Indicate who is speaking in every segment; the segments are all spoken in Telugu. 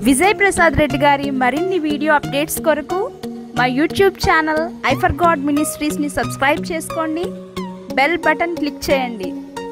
Speaker 1: విజయ్ ప్రసాద్ రెడ్డి గారి మరిన్ని వీడియో అప్డేట్స్ కొరకు మా యూట్యూబ్ ఛానల్ ఐఫర్ గాడ్ మినిస్ట్రీస్ని సబ్స్క్రైబ్ చేసుకోండి బెల్ బటన్ క్లిక్ చేయండి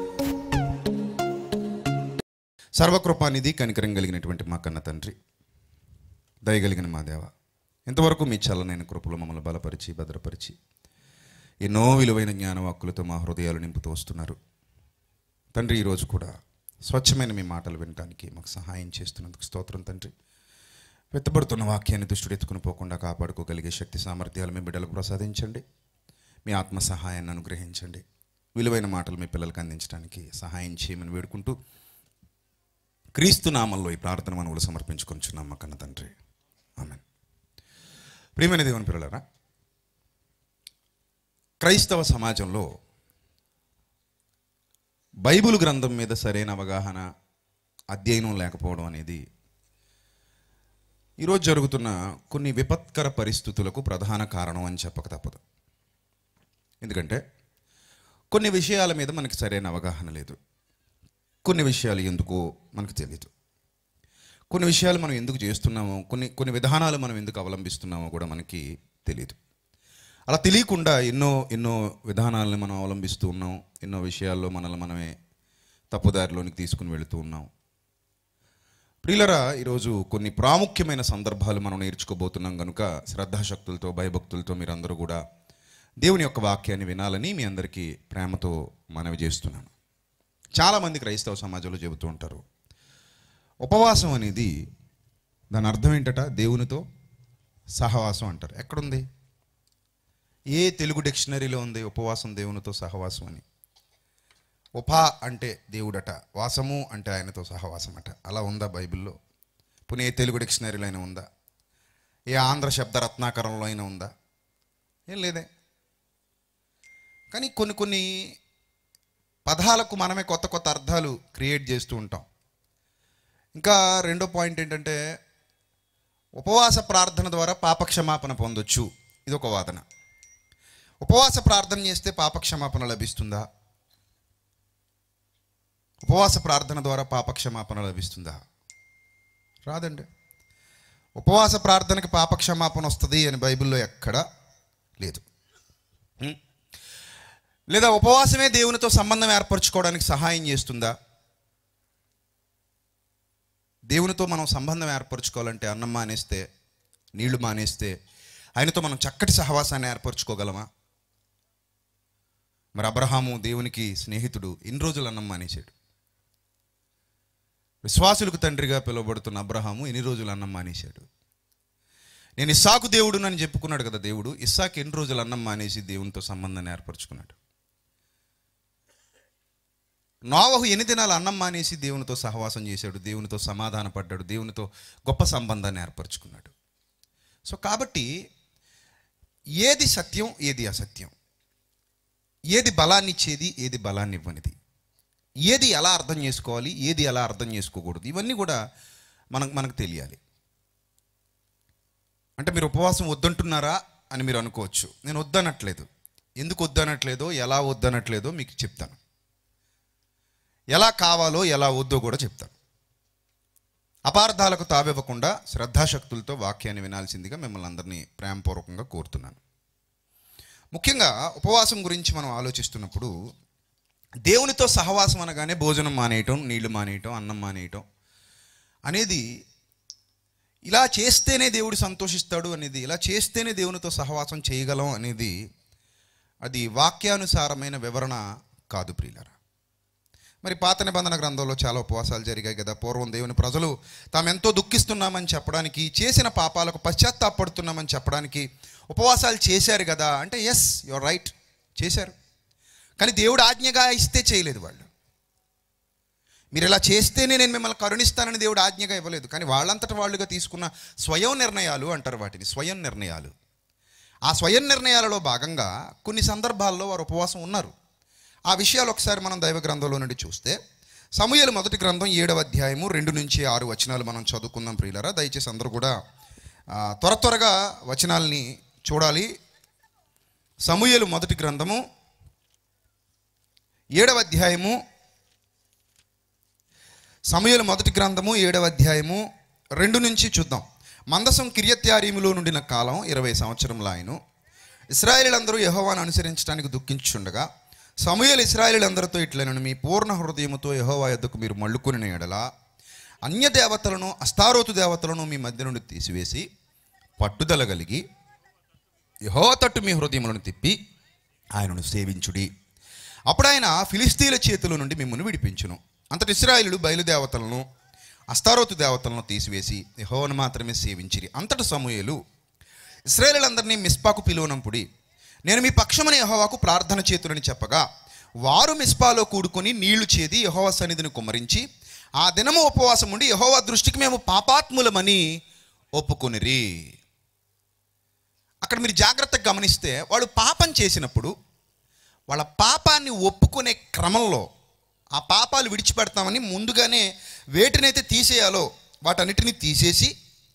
Speaker 2: సర్వకృపానిధి కనికరం కలిగినటువంటి మా కన్న తండ్రి దయగలిగిన మా దేవ ఇంతవరకు మీ చల్లనైన కృపలు మమ్మల్ని బలపరిచి భద్రపరిచి ఎన్నో విలువైన జ్ఞానవాక్కులతో మా హృదయాలు నింపుతూ వస్తున్నారు తండ్రి ఈరోజు కూడా స్వచ్ఛమైన మీ మాటలు వినడానికి మాకు సహాయం చేస్తున్నందుకు స్తోత్రం తండ్రి వెత్తబడుతున్న వాక్యాన్ని దుష్టుడు ఎత్తుకుని పోకుండా కాపాడుకోగలిగే శక్తి సామర్థ్యాలు మీ బిడ్డలకు ప్రసాదించండి మీ ఆత్మ సహాయాన్ని అనుగ్రహించండి విలువైన మాటలు మీ పిల్లలకు అందించడానికి సహాయం చేయమని వేడుకుంటూ క్రీస్తు నామంలో ఈ ప్రార్థన మనవులు సమర్పించుకొంచున్నాం మా కన్న తండ్రి ఆమెన్ ప్రియమైన దేవుని పిల్లలారా క్రైస్తవ సమాజంలో బైబిల్ గ్రంథం మీద సరైన అవగాహన అధ్యయనం లేకపోవడం అనేది ఈరోజు జరుగుతున్న కొన్ని విపత్కర పరిస్థితులకు ప్రధాన కారణం అని చెప్పక తప్పదు ఎందుకంటే కొన్ని విషయాల మీద మనకి సరైన అవగాహన లేదు కొన్ని విషయాలు ఎందుకో మనకు తెలియదు కొన్ని విషయాలు మనం ఎందుకు చేస్తున్నామో కొన్ని కొన్ని విధానాలు మనం ఎందుకు అవలంబిస్తున్నామో కూడా మనకి తెలియదు అలా తెలియకుండా ఎన్నో ఎన్నో విధానాలను మనం అవలంబిస్తూ ఉన్నాం ఎన్నో విషయాల్లో మనల్ని మనమే తప్పుదారిలోనికి తీసుకుని వెళుతూ ఉన్నాం ప్రియులరా ఈరోజు కొన్ని ప్రాముఖ్యమైన సందర్భాలు మనం నేర్చుకోబోతున్నాం కనుక శ్రద్ధాశక్తులతో భయభక్తులతో మీరందరూ కూడా దేవుని యొక్క వాక్యాన్ని వినాలని మీ అందరికీ ప్రేమతో మనవి చేస్తున్నాను చాలామంది క్రైస్తవ సమాజంలో చెబుతూ ఉంటారు ఉపవాసం అనేది దాని అర్థం ఏంటట దేవునితో సహవాసం అంటారు ఎక్కడుంది ఏ తెలుగు డిక్షనరీలో ఉంది ఉపవాసం దేవునితో సహవాసం అని ఉపా అంటే దేవుడట వాసము అంటే ఆయనతో సహవాసం అట అలా ఉందా బైబిల్లో పోనీ ఏ తెలుగు డిక్షనరీలో అయినా ఉందా ఏ ఆంధ్ర శబ్ద రత్నాకరంలో అయినా ఉందా ఏం లేదే కానీ కొన్ని కొన్ని పదాలకు మనమే కొత్త కొత్త అర్థాలు క్రియేట్ చేస్తూ ఉంటాం ఇంకా రెండో పాయింట్ ఏంటంటే ఉపవాస ప్రార్థన ద్వారా పాపక్షమాపణ పొందొచ్చు ఇది ఒక వాదన ఉపవాస ప్రార్థన చేస్తే పాపక్షమాపణ లభిస్తుందా ఉపవాస ప్రార్థన ద్వారా పాపక్షమాపణ లభిస్తుందా రాదండి ఉపవాస ప్రార్థనకి పాపక్షమాపణ వస్తుంది అని బైబిల్లో ఎక్కడా లేదు ఉం? లేదా ఉపవాసమే దేవునితో సంబంధం ఏర్పరచుకోవడానికి సహాయం చేస్తుందా దేవునితో మనం సంబంధం ఏర్పరచుకోవాలంటే అన్నం మానేస్తే నీళ్లు మానేస్తే ఆయనతో మనం చక్కటి సహవాసాన్ని ఏర్పరచుకోగలమా మరి అబ్రహాము దేవునికి స్నేహితుడు ఇన్ని రోజులు అన్నం మానేశాడు విశ్వాసులకు తండ్రిగా పిలువబడుతున్న అబ్రహాము ఎన్ని రోజులు అన్నం మానేశాడు నేను ఇస్సాకు దేవుడునని చెప్పుకున్నాడు కదా దేవుడు ఇస్సాకు ఎన్ని రోజులు అన్నం మానేసి దేవునితో సంబంధాన్ని ఏర్పరచుకున్నాడు నోవహు ఎన్ని దినాలు అన్నం మానేసి దేవునితో సహవాసం చేశాడు దేవునితో సమాధాన పడ్డాడు దేవునితో గొప్ప సంబంధాన్ని ఏర్పరచుకున్నాడు సో కాబట్టి ఏది సత్యం ఏది అసత్యం ఏది బలాన్ని ఇచ్చేది ఏది బలాన్ని ఇవ్వనిది ఏది ఎలా అర్థం చేసుకోవాలి ఏది ఎలా అర్థం చేసుకోకూడదు ఇవన్నీ కూడా మనకు మనకు తెలియాలి అంటే మీరు ఉపవాసం వద్దంటున్నారా అని మీరు అనుకోవచ్చు నేను వద్దనట్లేదు ఎందుకు వద్దనట్లేదో ఎలా వద్దనట్లేదో మీకు చెప్తాను ఎలా కావాలో ఎలా వద్దో కూడా చెప్తాను అపార్థాలకు తావివ్వకుండా శ్రద్ధాశక్తులతో వాక్యాన్ని వినాల్సిందిగా మిమ్మల్ని అందరినీ ప్రేమపూర్వకంగా కోరుతున్నాను ముఖ్యంగా ఉపవాసం గురించి మనం ఆలోచిస్తున్నప్పుడు దేవునితో సహవాసం అనగానే భోజనం మానేయటం నీళ్లు మానేయటం అన్నం మానేయటం అనేది ఇలా చేస్తేనే దేవుడు సంతోషిస్తాడు అనేది ఇలా చేస్తేనే దేవునితో సహవాసం చేయగలం అనేది అది వాక్యానుసారమైన వివరణ కాదు ప్రియులరా మరి పాత నిబంధన గ్రంథంలో చాలా ఉపవాసాలు జరిగాయి కదా పూర్వం దేవుని ప్రజలు తాము ఎంతో దుఃఖిస్తున్నామని చెప్పడానికి చేసిన పాపాలకు పశ్చాత్తాపడుతున్నామని చెప్పడానికి ఉపవాసాలు చేశారు కదా అంటే ఎస్ యువర్ రైట్ చేశారు కానీ దేవుడు ఆజ్ఞగా ఇస్తే చేయలేదు వాళ్ళు మీరు ఇలా చేస్తేనే నేను మిమ్మల్ని కరుణిస్తానని దేవుడు ఆజ్ఞగా ఇవ్వలేదు కానీ వాళ్ళంతట వాళ్ళుగా తీసుకున్న స్వయం నిర్ణయాలు అంటారు వాటిని స్వయం నిర్ణయాలు ఆ స్వయం నిర్ణయాలలో భాగంగా కొన్ని సందర్భాల్లో వారు ఉపవాసం ఉన్నారు ఆ విషయాలు ఒకసారి మనం దైవ గ్రంథంలో నుండి చూస్తే సమూహలు మొదటి గ్రంథం ఏడవ అధ్యాయము రెండు నుంచి ఆరు వచనాలు మనం చదువుకుందాం ప్రియులరా దయచేసి అందరూ కూడా ఆ, త్వర త్వరగా వచనాల్ని చూడాలి సమూహలు మొదటి గ్రంథము ఏడవ అధ్యాయము సమయలు మొదటి గ్రంథము ఏడవ అధ్యాయము రెండు నుంచి చూద్దాం మందసం కిరియత్యారీములో నుండిన కాలం ఇరవై సంవత్సరంలో ఆయన ఇస్రాయేలీలందరూ యెహోవాను అనుసరించడానికి దుఃఖించుండగా సమూయేలు ఇస్రాయేలీలందరితో ఇట్లనను మీ పూర్ణ హృదయముతో యెహోవా యొద్దకు మీరు మళ్ళుకుని ఎడల అన్య దేవతలను అస్తారోతు దేవతలను మీ మధ్య నుండి తీసివేసి పట్టుదల కలిగి యెహోవా తట్టు మీ హృదయములను తిప్పి ఆయనను సేవించుడి అప్పుడు ఆయన ఫిలిస్తీన్ల చేతుల నుండి మిమ్మల్ని విడిపించును అంతటి ఇస్రాయేలుడు బయలుదేవతలను అస్తారోతు దేవతలను తీసివేసి యెహోవాను మాత్రమే సేవించిరి అంతటి సమూయేలు ఇస్రాయేలందరినీ మిస్పాకు పిలువనంపుడి నేను మీ పక్షమని యెహోవాకు ప్రార్థన చేతులని చెప్పగా వారు మిస్పాలో కూడుకొని నీళ్లు చేది యెహోవా సన్నిధిని కుమ్మరించి ఆ దినము ఉపవాసం ఉండి యెహోవా దృష్టికి మేము పాపాత్ములమని ఒప్పుకొనిరి అక్కడ మీరు జాగ్రత్తగా గమనిస్తే వాళ్ళు పాపం చేసినప్పుడు వాళ్ళ పాపాన్ని ఒప్పుకునే క్రమంలో ఆ పాపాలు విడిచిపెడతామని ముందుగానే వేటినైతే తీసేయాలో వాటన్నిటిని తీసేసి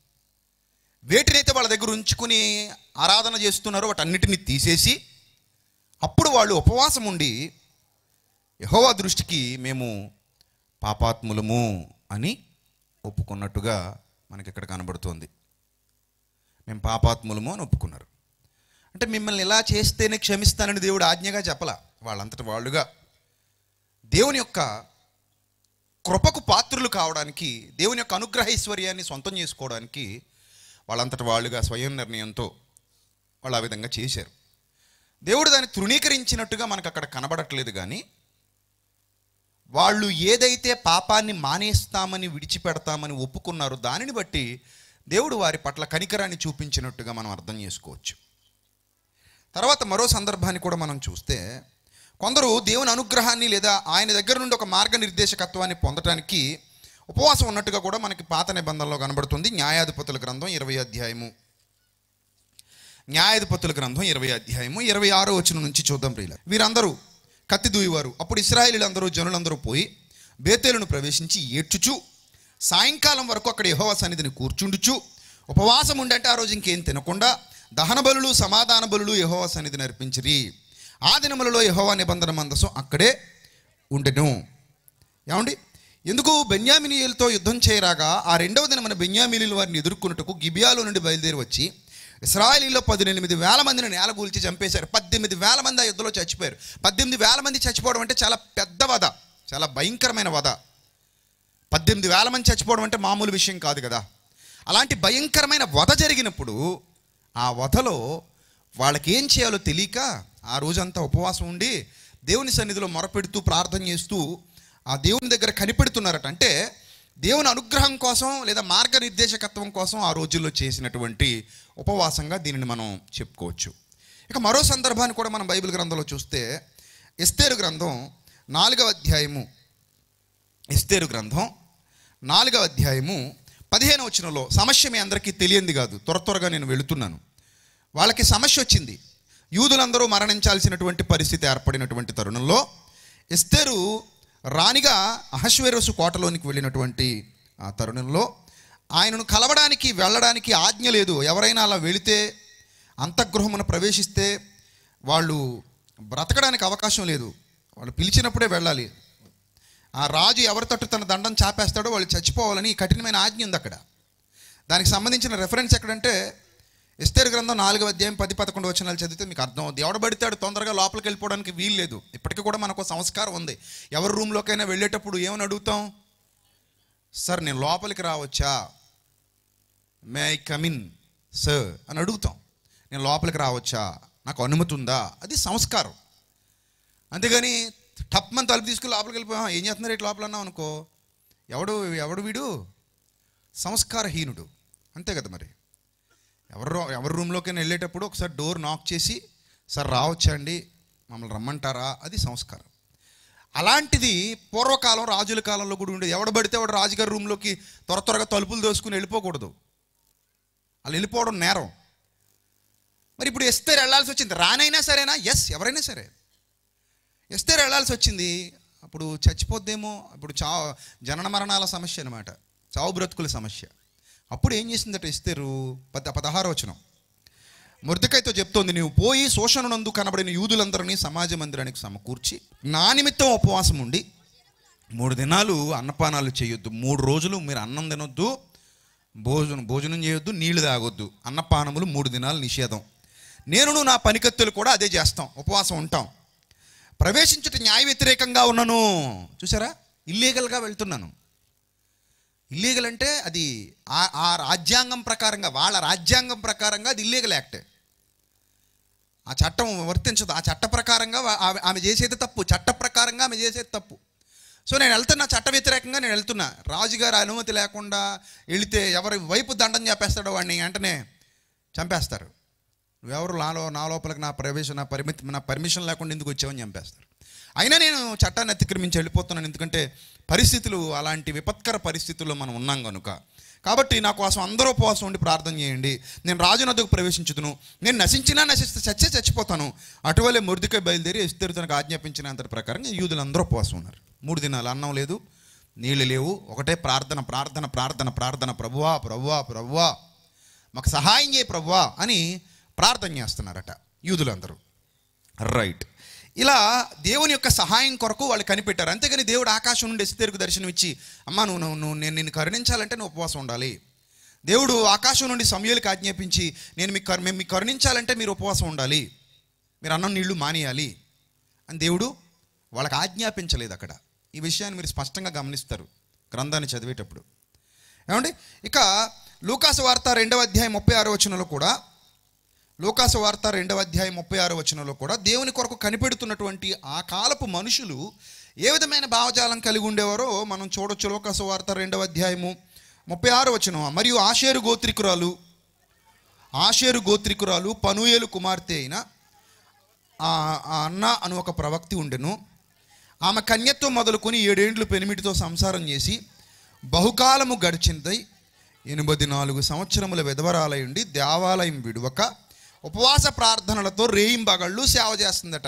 Speaker 2: వేటినైతే వాళ్ళ దగ్గర ఉంచుకుని ఆరాధన చేస్తున్నారో వాటన్నిటిని తీసేసి అప్పుడు వాళ్ళు ఉపవాసం ఉండి యహోవా దృష్టికి మేము పాపాత్ములము అని ఒప్పుకున్నట్టుగా మనకి ఇక్కడ కనబడుతోంది మేము పాపాత్ములము అని ఒప్పుకున్నారు అంటే మిమ్మల్ని ఇలా చేస్తేనే క్షమిస్తానని దేవుడు ఆజ్ఞగా చెప్పలా వాళ్ళంతట వాళ్ళుగా దేవుని యొక్క కృపకు పాత్రులు కావడానికి దేవుని యొక్క అనుగ్రహ ఐశ్వర్యాన్ని సొంతం చేసుకోవడానికి వాళ్ళంతట వాళ్ళుగా స్వయం నిర్ణయంతో వాళ్ళు ఆ విధంగా చేశారు దేవుడు దాన్ని తృణీకరించినట్టుగా మనకు అక్కడ కనబడట్లేదు కానీ వాళ్ళు ఏదైతే పాపాన్ని మానేస్తామని విడిచిపెడతామని ఒప్పుకున్నారో దానిని బట్టి దేవుడు వారి పట్ల కనికరాన్ని చూపించినట్టుగా మనం అర్థం చేసుకోవచ్చు తర్వాత మరో సందర్భాన్ని కూడా మనం చూస్తే కొందరు దేవుని అనుగ్రహాన్ని లేదా ఆయన దగ్గర నుండి ఒక మార్గనిర్దేశకత్వాన్ని పొందటానికి ఉపవాసం ఉన్నట్టుగా కూడా మనకి పాత నిబంధనలో కనబడుతుంది న్యాయాధిపతుల గ్రంథం ఇరవై అధ్యాయము న్యాయాధిపతుల గ్రంథం ఇరవై అధ్యాయము ఇరవై ఆరో వచనం నుంచి చూద్దాం ప్రియుల వీరందరూ కత్తి దూయివారు అప్పుడు ఇస్రాయేలీలందరూ జనులందరూ పోయి బేతేలును ప్రవేశించి ఏడ్చుచు సాయంకాలం వరకు అక్కడ యెహోవా సన్నిధిని కూర్చుండుచు ఉపవాసం ఉండంటే ఆ రోజు ఇంకేం తినకుండా దహన బలులు సమాధాన బలులు యెహోవా సన్నిధిని అర్పించిరి ఆ దినములలో యెహోవా నిబంధన మందసం అక్కడే ఉండెను ఏమండి ఎందుకు బెన్యామినీయులతో యుద్ధం చేయరాగా ఆ రెండవ దినమైన బెన్యామినీయులు వారిని ఎదుర్కొన్నట్టుకు గిబియాలో నుండి బయలుదేరి వచ్చి ఇస్రాయలీలో పద్దెనిమిది వేల మందిని నేల కూల్చి చంపేశారు పద్దెనిమిది వేల మంది ఆ యుద్ధంలో చచ్చిపోయారు పద్దెనిమిది వేల మంది చచ్చిపోవడం అంటే చాలా పెద్ద వధ చాలా భయంకరమైన వధ పద్దెనిమిది వేల మంది చచ్చిపోవడం అంటే మామూలు విషయం కాదు కదా అలాంటి భయంకరమైన వధ జరిగినప్పుడు ఆ వధలో వాళ్ళకి ఏం చేయాలో తెలియక ఆ రోజంతా ఉపవాసం ఉండి దేవుని సన్నిధిలో మొరపెడుతూ ప్రార్థన చేస్తూ ఆ దేవుని దగ్గర కనిపెడుతున్నారట అంటే దేవుని అనుగ్రహం కోసం లేదా మార్గనిర్దేశకత్వం కోసం ఆ రోజుల్లో చేసినటువంటి ఉపవాసంగా దీనిని మనం చెప్పుకోవచ్చు ఇక మరో సందర్భాన్ని కూడా మనం బైబిల్ గ్రంథంలో చూస్తే ఎస్తేరు గ్రంథం నాలుగవ అధ్యాయము ఎస్తేరు గ్రంథం నాలుగవ అధ్యాయము పదిహేను వచనంలో సమస్య మీ అందరికీ తెలియంది కాదు త్వర త్వరగా నేను వెళుతున్నాను వాళ్ళకి సమస్య వచ్చింది యూదులందరూ మరణించాల్సినటువంటి పరిస్థితి ఏర్పడినటువంటి తరుణంలో ఎస్తేరు రాణిగా అహశ్వేరసు కోటలోనికి వెళ్ళినటువంటి ఆ తరుణంలో ఆయనను కలవడానికి వెళ్ళడానికి ఆజ్ఞ లేదు ఎవరైనా అలా వెళితే అంతఃగృహమున ప్రవేశిస్తే వాళ్ళు బ్రతకడానికి అవకాశం లేదు వాళ్ళు పిలిచినప్పుడే వెళ్ళాలి ఆ రాజు ఎవరి తట్టు తన దండం చాపేస్తాడో వాళ్ళు చచ్చిపోవాలని కఠినమైన ఆజ్ఞ ఉంది అక్కడ దానికి సంబంధించిన రెఫరెన్స్ ఎక్కడంటే ఎస్తేరు గ్రంథం నాలుగవ అధ్యాయం పది పదకొండు వచనాలు చదివితే మీకు అర్థం అవుతుంది ఎవడబడితాడు తొందరగా లోపలికి వెళ్ళిపోవడానికి వీలు లేదు ఇప్పటికీ కూడా మనకు సంస్కారం ఉంది ఎవరి రూమ్లోకైనా వెళ్ళేటప్పుడు ఏమని అడుగుతాం సార్ నేను లోపలికి రావచ్చా మే ఐ కమిన్ సార్ అని అడుగుతాం నేను లోపలికి రావచ్చా నాకు అనుమతి ఉందా అది సంస్కారం అంతేగాని టప్మని తలుపు తీసుకుని లోపలికి వెళ్ళిపోయాం ఏం చేస్తున్నారు ఇటు లోపల అన్నాం అనుకో ఎవడు ఎవడు వీడు సంస్కారహీనుడు అంతే కదా మరి ఎవరు ఎవరి రూమ్లోకైనా వెళ్ళేటప్పుడు ఒకసారి డోర్ నాక్ చేసి సార్ రావచ్చా అండి మమ్మల్ని రమ్మంటారా అది సంస్కారం అలాంటిది పూర్వకాలం రాజుల కాలంలో కూడా ఉండేది ఎవడు పడితే వాడు రాజుగారి రూమ్లోకి త్వర త్వరగా తలుపులు దోసుకుని వెళ్ళిపోకూడదు వాళ్ళు వెళ్ళిపోవడం నేరం మరి ఇప్పుడు ఎస్తేరు వెళ్ళాల్సి వచ్చింది రానైనా సరేనా ఎస్ ఎవరైనా సరే ఎస్తేరు వెళ్ళాల్సి వచ్చింది అప్పుడు చచ్చిపోద్దేమో ఇప్పుడు చా జనన మరణాల సమస్య అనమాట చావు బ్రతుకుల సమస్య అప్పుడు ఏం చేసిందట ఎస్తేరు పద పదహారో వచనం మురదకైతో చెప్తోంది నీవు పోయి శోషణనందు కనబడిన యూదులందరినీ సమాజ మందిరానికి సమకూర్చి నా నిమిత్తం ఉపవాసం ఉండి మూడు దినాలు అన్నపానాలు చేయొద్దు మూడు రోజులు మీరు అన్నం తినొద్దు భోజనం భోజనం చేయొద్దు నీళ్లు తాగొద్దు అన్నపానములు మూడు దినాలు నిషేధం నేనును నా పనికత్తులు కూడా అదే చేస్తాం ఉపవాసం ఉంటాం ప్రవేశించుట న్యాయ వ్యతిరేకంగా ఉన్నాను చూసారా ఇల్లీగల్గా వెళ్తున్నాను ఇల్లీగల్ అంటే అది ఆ ఆ రాజ్యాంగం ప్రకారంగా వాళ్ళ రాజ్యాంగం ప్రకారంగా అది ఇల్లీగల్ యాక్టే ఆ చట్టం వర్తించదు ఆ చట్ట ప్రకారంగా వా- ఆమె ఆమె చేసేది తప్పు చట్ట ప్రకారంగా ఆమె చేసేది తప్పు సో నేను వెళ్తున్నా చట్ట వ్యతిరేకంగా నేను వెళ్తున్నా రాజుగారి అనుమతి లేకుండా వెళితే ఎవరి వైపు దండం చెప్పేస్తాడో వాడిని వెంటనే చంపేస్తారు నువ్వెవరు నాలో నా లోపలికి నా ప్రవేశం నా పరిమితి నా పర్మిషన్ లేకుండా ఎందుకు వచ్చావని చంపేస్తారు అయినా నేను చట్టాన్ని అతిక్రమించి వెళ్ళిపోతున్నాను ఎందుకంటే పరిస్థితులు అలాంటి విపత్కర పరిస్థితుల్లో మనం ఉన్నాం కనుక కాబట్టి నా కోసం అందరూ ఉపవాసం ఉండి ప్రార్థన చేయండి నేను రాజునద్దకు ప్రవేశించుదును నేను నశించినా నశిస్తే చచ్చే చచ్చిపోతాను అటువలే మురిదికై బయలుదేరి ఎస్తేరు తనకు ఆజ్ఞాపించిన అంతటి ప్రకారంగా యూదులు అందరూ ఉపవాసం ఉన్నారు మూడు దినాలు అన్నం లేదు నీళ్ళు లేవు ఒకటే ప్రార్థన ప్రార్థన ప్రార్థన ప్రార్థన ప్రభువా ప్రభువా ప్రభువా మాకు సహాయం చేయి ప్రభువా అని ప్రార్థన చేస్తున్నారట యూదులందరూ రైట్ ఇలా దేవుని యొక్క సహాయం కొరకు వాళ్ళు కనిపెట్టారు అంతేగాని దేవుడు ఆకాశం నుండి ఎస్తేరుకు దర్శనం ఇచ్చి అమ్మా నువ్వు నువ్వు నువ్వు నేను నిన్ను కరుణించాలంటే నువ్వు ఉపవాసం ఉండాలి దేవుడు ఆకాశం నుండి సమయాలకు ఆజ్ఞాపించి నేను మీకు కరు- మేము మీకు కరుణించాలంటే మీరు ఉపవాసం ఉండాలి మీరు అన్నం నీళ్లు మానేయాలి అని దేవుడు వాళ్ళకి ఆజ్ఞాపించలేదు అక్కడ ఈ విషయాన్ని మీరు స్పష్టంగా గమనిస్తారు గ్రంథాన్ని చదివేటప్పుడు ఏమండి ఇక లూకాసు వార్త రెండవ అధ్యాయం ముప్పై ఆరో వచనంలో కూడా లూకాసు వార్త రెండవ అధ్యాయం ముప్పై ఆరో వచనంలో కూడా దేవుని కొరకు కనిపెడుతున్నటువంటి ఆ కాలపు మనుషులు ఏ విధమైన భావజాలం కలిగి ఉండేవారో మనం చూడొచ్చు లోకాసు వార్త రెండవ అధ్యాయము ముప్పై ఆరో వచనం మరియు ఆషేరు గోత్రికురాలు ఆషేరు గోత్రికురాలు పనుయేలు కుమార్తె అయిన ఆ ఆ అన్న అను ఒక ప్రవక్తి ఉండెను ఆమె కన్యత్వం మొదలుకొని ఏడేండ్లు పెనిమిటితో సంసారం చేసి బహుకాలము గడిచిందై ఎనిమిది నాలుగు సంవత్సరముల విధవరాలై ఉండి దేవాలయం విడువక ఉపవాస ప్రార్థనలతో రేయింబగళ్ళు సేవ చేస్తుందట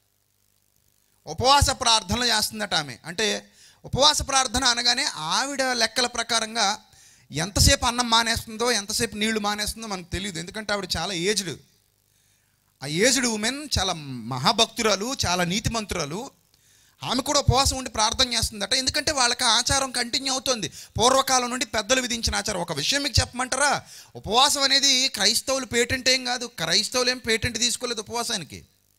Speaker 2: ఉపవాస ప్రార్థనలు చేస్తుందట ఆమె అంటే ఉపవాస ప్రార్థన అనగానే ఆవిడ లెక్కల ప్రకారంగా ఎంతసేపు అన్నం మానేస్తుందో ఎంతసేపు నీళ్లు మానేస్తుందో మనకు తెలియదు ఎందుకంటే ఆవిడ చాలా ఏజ్డ్ ఆ ఏజ్డ్ ఉమెన్ చాలా మహాభక్తురాలు చాలా నీతిమంతురాలు ఆమె కూడా ఉపవాసం ఉండి ప్రార్థన చేస్తుందట ఎందుకంటే వాళ్ళకి ఆ ఆచారం కంటిన్యూ అవుతుంది పూర్వకాలం నుండి పెద్దలు విధించిన ఆచారం ఒక విషయం మీకు చెప్పమంటారా ఉపవాసం అనేది క్రైస్తవులు పేటెంట్ ఏం కాదు క్రైస్తవులు ఏం పేటెంట్ తీసుకోలేదు ఉపవాసానికి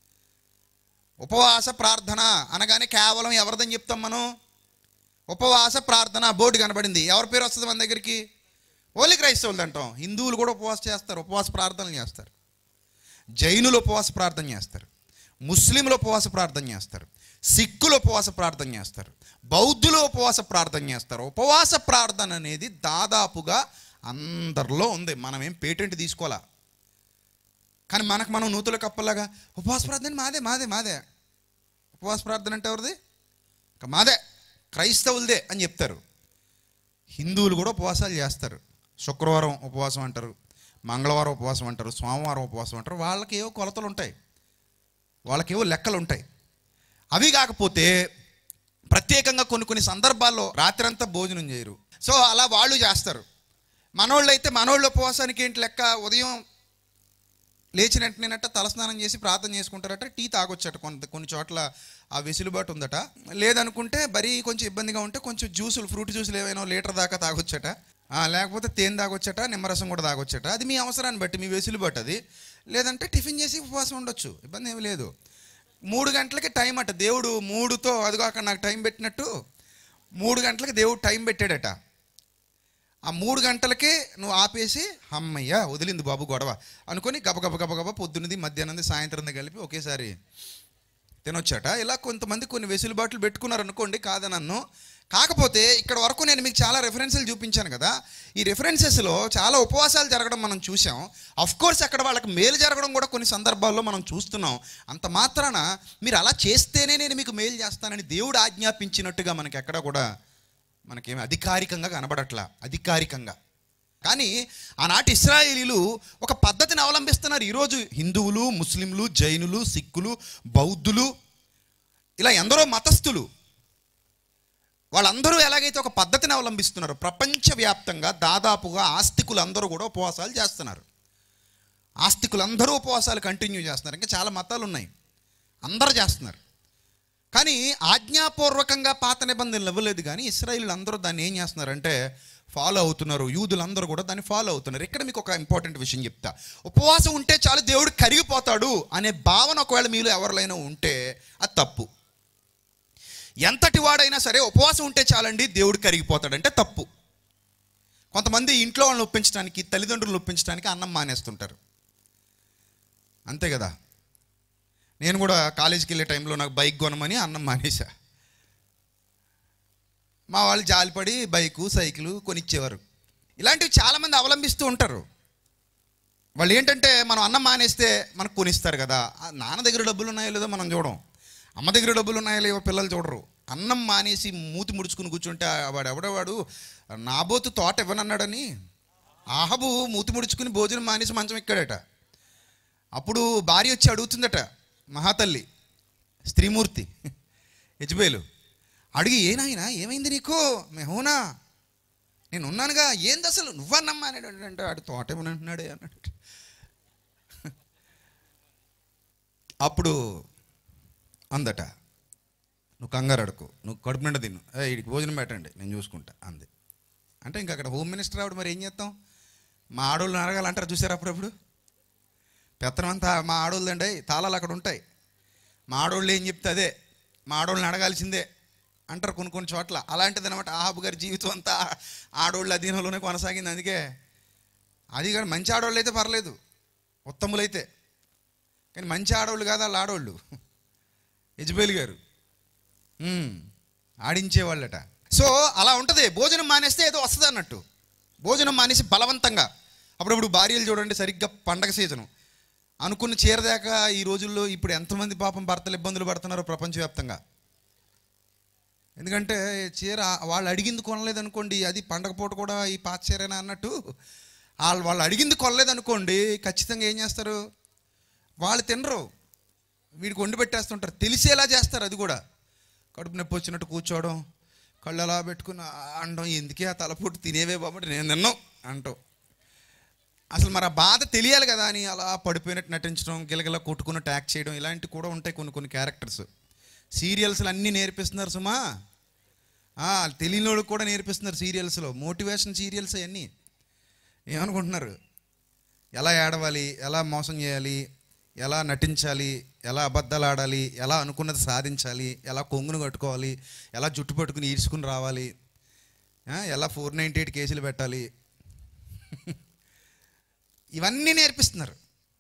Speaker 2: ఉపవాస ప్రార్థన అనగానే కేవలం ఎవరిదని చెప్తాం మనం ఉపవాస ప్రార్థన బోర్డు కనబడింది ఎవరి పేరు వస్తుంది మన దగ్గరికి ఓన్లీ క్రైస్తవులు అంటాం హిందువులు కూడా ఉపవాసం చేస్తారు ఉపవాస ప్రార్థనలు చేస్తారు జైనులు ఉపవాస ప్రార్థన చేస్తారు ముస్లింలు ఉపవాస ప్రార్థన చేస్తారు సిక్కులు ఉపవాస ప్రార్థన చేస్తారు బౌద్ధులు ఉపవాస ప్రార్థన చేస్తారు ఉపవాస ప్రార్థన అనేది దాదాపుగా అందరిలో ఉంది మనం ఏం పేటెంట్ తీసుకోవాలా కానీ మనకు మనం నూతుల కప్పలాగా ఉపవాస ప్రార్థన మాదే మాదే మాదే ఉపవాస ప్రార్థన అంటే ఎవరిది ఇంకా మాదే క్రైస్తవులదే అని చెప్తారు హిందువులు కూడా ఉపవాసాలు చేస్తారు శుక్రవారం ఉపవాసం అంటారు మంగళవారం ఉపవాసం అంటారు సోమవారం ఉపవాసం అంటారు వాళ్ళకి ఏవో కొలతలు ఉంటాయి వాళ్ళకేవో లెక్కలు ఉంటాయి అవి కాకపోతే ప్రత్యేకంగా కొన్ని కొన్ని సందర్భాల్లో రాత్రంతా భోజనం చేయరు సో అలా వాళ్ళు చేస్తారు మనోళ్ళు అయితే మనోళ్ళ ఉపవాసానికి ఏంటి లెక్క ఉదయం లేచిన వెంటనేనట తలస్నానం చేసి ప్రార్థన చేసుకుంటారట టీ తాగొచ్చట కొంత కొన్ని చోట్ల ఆ వెసులుబాటు ఉందట లేదనుకుంటే మరీ కొంచెం ఇబ్బందిగా ఉంటే కొంచెం జ్యూసులు ఫ్రూట్ జ్యూసులు ఏవైనా లీటర్ దాకా తాగొచ్చట ఆ, లేకపోతే తేనె తాగొచ్చట నిమ్మరసం కూడా తాగొచ్చట అది మీ అవసరాన్ని బట్టి మీ వెసులుబాటు అది లేదంటే టిఫిన్ చేసి ఉపవాసం ఉండొచ్చు ఇబ్బంది ఏమి లేదు మూడు గంటలకి టైం అట దేవుడు మూడుతో అదిగో అక్కడ నాకు టైం పెట్టినట్టు మూడు గంటలకి దేవుడు టైం పెట్టాడట ఆ మూడు గంటలకే నువ్వు ఆపేసి అమ్మయ్య వదిలింది బాబు గొడవ అనుకొని గబగబ గబగబ పొద్దున్నది మధ్యాహ్నంది సాయంత్రంది కలిపి ఒకేసారి తినొచ్చట ఇలా కొంతమంది కొన్ని వెసులుబాట్లు పెట్టుకున్నారు అనుకోండి కాదనన్ను కాకపోతే ఇక్కడ వరకు నేను మీకు చాలా రెఫరెన్స్లు చూపించాను కదా ఈ రెఫరెన్సెస్లో చాలా ఉపవాసాలు జరగడం మనం చూసాం అఫ్ కోర్స్ అక్కడ వాళ్ళకి మేలు జరగడం కూడా కొన్ని సందర్భాల్లో మనం చూస్తున్నాం అంత మాత్రాన మీరు అలా చేస్తేనే నేను మీకు మేలు చేస్తానని దేవుడు ఆజ్ఞాపించినట్టుగా మనకి ఎక్కడ కూడా మనకేమి అధికారికంగా కనబడట్లా అధికారికంగా కానీ ఆనాటి ఇస్రాయేలీలు ఒక పద్ధతిని అవలంబిస్తున్నారు ఈరోజు హిందువులు ముస్లింలు జైనులు సిక్కులు బౌద్ధులు ఇలా ఎందరో మతస్థులు వాళ్ళందరూ ఎలాగైతే ఒక పద్ధతిని అవలంబిస్తున్నారో ప్రపంచవ్యాప్తంగా దాదాపుగా ఆస్తికులు అందరూ కూడా ఉపవాసాలు చేస్తున్నారు ఆస్తికులందరూ ఉపవాసాలు కంటిన్యూ చేస్తున్నారు ఇంకా చాలా మతాలు ఉన్నాయి అందరూ చేస్తున్నారు కానీ ఆజ్ఞాపూర్వకంగా పాత నిబంధనలు ఇవ్వలేదు కానీ ఇస్రాయిల్ అందరూ దాన్ని ఏం చేస్తున్నారంటే ఫాలో అవుతున్నారు యూదులందరూ కూడా దాన్ని ఫాలో అవుతున్నారు ఇక్కడ మీకు ఒక ఇంపార్టెంట్ విషయం చెప్తా ఉపవాసం ఉంటే చాలు దేవుడు కరిగిపోతాడు అనే భావన ఒకవేళ మీలో ఎవరిలైనా ఉంటే అది తప్పు ఎంతటి వాడైనా సరే ఉపవాసం ఉంటే చాలండి దేవుడు కరిగిపోతాడంటే తప్పు కొంతమంది ఇంట్లో వాళ్ళని ఒప్పించడానికి తల్లిదండ్రులను ఒప్పించడానికి అన్నం మానేస్తుంటారు అంతే కదా నేను కూడా కాలేజీకి వెళ్ళే టైంలో నాకు బైక్ కొనమని అన్నం మానేసా మా వాళ్ళు జాలిపడి బైకు సైకిల్ కొనిచ్చేవారు ఇలాంటివి చాలామంది అవలంబిస్తూ ఉంటారు వాళ్ళు ఏంటంటే మనం అన్నం మానేస్తే మనకు కొనిస్తారు కదా ఆ నాన్న దగ్గర డబ్బులు ఉన్నాయో లేదో మనం చూడం అమ్మ దగ్గర డబ్బులు ఉన్నాయో లేవో పిల్లలు చూడరు అన్నం మానేసి మూతి ముడుచుకుని కూర్చుంటే ఆ వాడు ఎవడవాడు నాబోతు తోట ఇవ్వనన్నాడని ఆహబు మూతి ముడుచుకుని భోజనం మానేసి మంచం ఎక్కాడట అప్పుడు భార్య వచ్చి అడుగుతుందట మహాతల్లి స్త్రీమూర్తి యజ్బేలు అడిగి ఏనాయనా ఏమైంది నీకు మెహోనా నేను ఉన్నానుగా ఏంది అసలు నువ్వన్నమ్మా అని అంటే ఆడు తోట ఏమనంటున్నాడే అన్నాడు అప్పుడు అందట నువ్వు కంగారు అడుకు నువ్వు కడుపు నిండా తిన్ను ఏ వీడికి భోజనం పెట్టండి నేను చూసుకుంటా అంది అంటే ఇంకా అక్కడ హోమ్ మినిస్టర్ ఆవిడ మరి ఏం చేస్తాం మా ఆడోళ్ళని అడగాలంటారు చూసారు అప్పుడప్పుడు పెత్తనం అంతా మా ఆడోళ్ళండి తాళాలు అక్కడ ఉంటాయి మా ఆడోళ్ళు ఏం చెప్తే అదే మా ఆడోళ్ళని అడగాల్సిందే అంటారు కొన్ని కొన్ని చోట్ల అలాంటిది అనమాట ఆహాబు గారి జీవితం అంతా ఆడోళ్ళ అధీనంలోనే కొనసాగింది అందుకే అది కానీ మంచి ఆడోళ్ళు అయితే పర్లేదు ఉత్తములైతే కానీ మంచి ఆడోళ్ళు కాదు వాళ్ళు ఆడోళ్ళు యజ్బేల్ గారు ఉమ్, ఆడించేవాళ్ళట సో అలా ఉంటుంది భోజనం మానేస్తే ఏదో వస్తుంది అన్నట్టు భోజనం మానేసి బలవంతంగా అప్పుడప్పుడు భార్యలు చూడండి సరిగ్గా పండగ సీజను అనుకున్న చీరదాకా ఈ రోజుల్లో ఇప్పుడు ఎంతమంది పాపం భర్తలు ఇబ్బందులు పడుతున్నారో ప్రపంచవ్యాప్తంగా ఎందుకంటే చీర వాళ్ళు అడిగింది కొనలేదనుకోండి అది పండగ పూట కూడా ఈ పాత చీరేనా అన్నట్టు వాళ్ళు వాళ్ళు అడిగింది కొనలేదనుకోండి ఖచ్చితంగా ఏం చేస్తారు వాళ్ళు తినరు వీడికి వండి పెట్టేస్తుంటారు తెలిసేలా చేస్తారు అది కూడా కడుపు నొప్పి వచ్చినట్టు కూర్చోవడం కళ్ళు అలా పెట్టుకుని అండం ఎందుకే ఆ తలపోటు తినేవే బాబు నేను తిన్నాం అంటాం అసలు మరి ఆ బాధ తెలియాలి కదా అని అలా పడిపోయినట్టు నటించడం గిలగిల కొట్టుకున్నట్టు యాక్ట్ చేయడం ఇలాంటివి కూడా ఉంటాయి కొన్ని కొన్ని క్యారెక్టర్స్ సీరియల్స్లు అన్నీ నేర్పిస్తున్నారు సుమా ఆ, తెలియని వాళ్ళకి కూడా నేర్పిస్తున్నారు సీరియల్స్లో మోటివేషన్ సీరియల్స్ అవన్నీ ఏమనుకుంటున్నారు ఎలా ఏడవాలి ఎలా మోసం చేయాలి ఎలా నటించాలి ఎలా అబద్ధాలు ఆడాలి ఎలా అనుకున్నది సాధించాలి ఎలా కొంగును కట్టుకోవాలి ఎలా జుట్టు పట్టుకుని ఈడ్చుకుని రావాలి ఆ, ఎలా ఫోర్ నైంటీ ఎయిట్ కేసులు పెట్టాలి ఇవన్నీ నేర్పిస్తున్నారు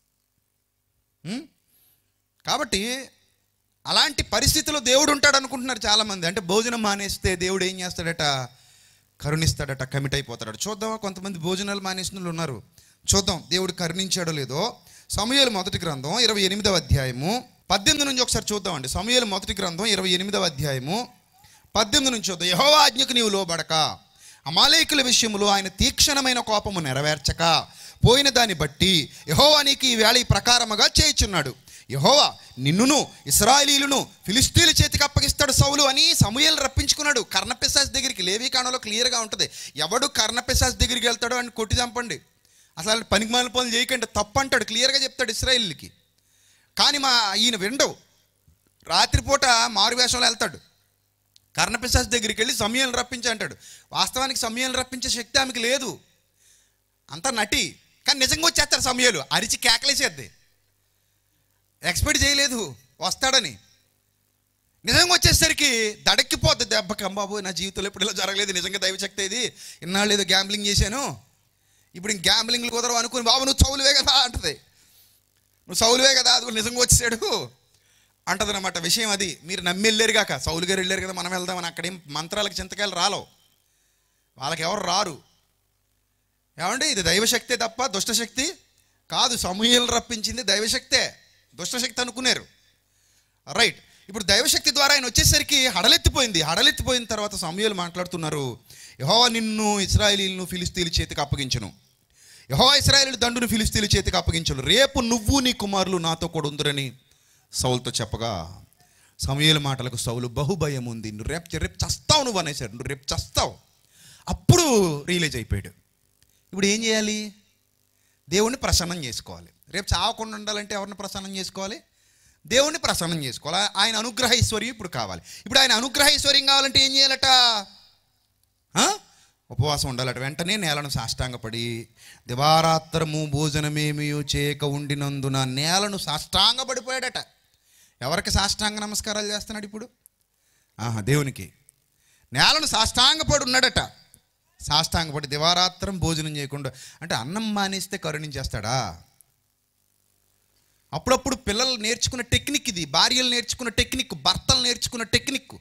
Speaker 2: ఉం? కాబట్టి అలాంటి పరిస్థితిలో దేవుడు ఉంటాడు అనుకుంటున్నారు చాలామంది అంటే భోజనం మానేస్తే దేవుడు ఏం చేస్తాడట కరుణిస్తాడట కమిట్ అయిపోతాడట చూద్దామా కొంతమంది భోజనాలు మానేసిన వాళ్ళు ఉన్నారు చూద్దాం దేవుడు కరుణించాడో లేదో సమయాలు మొదటి గ్రంథం ఇరవై ఎనిమిదవ అధ్యాయము పద్దెనిమిది నుంచి ఒకసారి చూద్దామండి సమయాలు మొదటి గ్రంథం ఇరవై ఎనిమిదవ అధ్యాయము పద్దెనిమిది నుంచి చూద్దాం యహోవా ఆజ్ఞకు నీవు లోబడక అమాలేకుల విషయంలో ఆయన తీక్షణమైన కోపము నెరవేర్చక పోయిన దాన్ని బట్టి యహోవా నీకు ఈ వేళ ఈ ప్రకారముగా చేయుచున్నాడు యహోవా నిన్నును ఇస్రాయలీలను ఫిలిస్తీన్ల చేతికి అప్పగిస్తాడు సౌలు అని సమూయేలు రప్పించుకున్నాడు కర్ణపిశాస్ దగ్గరికి లేవీ కాణంలో క్లియర్గా ఉంటుంది ఎవడు కర్ణపిశాస్ దగ్గరికి వెళ్తాడో అని కొట్టి చంపండి అసలు పనికి మాలిన పనులు చేయకండి తప్పు అంటాడు క్లియర్గా చెప్తాడు ఇస్రాయిల్కి కానీ మా ఈయన విండవు రాత్రిపూట మారువేషంలో వెళ్తాడు కర్ణపిశాస్ దగ్గరికి వెళ్ళి సమయాన్ని రప్పించి అంటాడు వాస్తవానికి సమయాన్ని రప్పించే శక్తి ఆమెకి లేదు అంతా నటి కానీ నిజంగా వచ్చేస్తారు సమయాలు అరిచి కేకలేసేద్ది ఎక్స్పెక్ట్ చేయలేదు వస్తాడని నిజంగా వచ్చేసరికి దడక్కిపోద్ది దెబ్బకి బాబు నా జీవితంలో ఎప్పుడు ఇలా జరగలేదు నిజంగా దైవశక్తి ఇది ఇన్నాళ్ళు ఏదో గ్యాంబ్లింగ్ చేశాను ఇప్పుడు ఇంక గ్యాంబ్లింగ్లు కుదరవు అనుకుని బాబు నువ్వు చౌలువే కదా అంటది నువ్వు సౌలువే కదా అది కూడా నిజంగా వచ్చేసాడు అంటదనమాట విషయం అది మీరు నమ్మి వెళ్ళారు కాక సౌలు గారు వెళ్ళారు కదా మనం వెళ్దామని అక్కడేం మంత్రాలకు చింతకాయలు రాలవు వాళ్ళకి ఎవరు రారు ఏమండి ఇది దైవశక్తే తప్ప దుష్టశక్తి కాదు సమూహలు రప్పించింది దైవశక్తే దుష్టశక్తి అనుకున్నారు రైట్ ఇప్పుడు దైవశక్తి ద్వారా ఆయన వచ్చేసరికి హడలెత్తిపోయింది హడలెత్తిపోయిన తర్వాత సమూహలు మాట్లాడుతున్నారు యహోవా నిన్ను ఇస్రాయేలీలను ఫిలిస్తీన్ల చేతికి అప్పగించను యహోవా ఇస్రాయేలు దండును ఫిలిస్తీన్ల చేతికి అప్పగించను రేపు నువ్వు నీ కుమారులు నాతో కూడా ఉందరని సౌలుతో చెప్పగా సమూహల మాటలకు సౌలు బహుభయం ఉంది నువ్వు రేపు రేపు చస్తావు నువ్వు అనేసాడు నువ్వు రేపు చస్తావు అప్పుడు రియలైజ్ అయిపోయాడు ఇప్పుడు ఏం చేయాలి దేవుణ్ణి ప్రసన్నం చేసుకోవాలి రేపు చావకుండా ఉండాలంటే ఎవరిని ప్రసన్నం చేసుకోవాలి దేవుణ్ణి ప్రసన్నం చేసుకోవాలి ఆయన అనుగ్రహ ఐశ్వర్యం ఇప్పుడు కావాలి ఇప్పుడు ఆయన అనుగ్రహ ఐశ్వర్యం కావాలంటే ఏం చేయాలట ఆ? ఉపవాసం ఉండాలట వెంటనే నేలను సాష్టాంగపడి దివారాత్రము భోజనమేమియో చేయక ఉండినందున నేలను సాష్టాంగపడిపోయాడట ఎవరికి సాష్టాంగ నమస్కారాలు చేస్తున్నాడు ఇప్పుడు ఆహా దేవునికి నేలను సాష్టాంగపడి ఉన్నాడట సాష్టాంగపడి దివారాత్రం భోజనం చేయకుండా అంటే అన్నం మానేస్తే కరుణించేస్తాడా అప్పుడప్పుడు పిల్లలు నేర్చుకున్న టెక్నిక్ ఇది భార్యలు నేర్చుకున్న టెక్నిక్ భర్తలు నేర్చుకున్న టెక్నిక్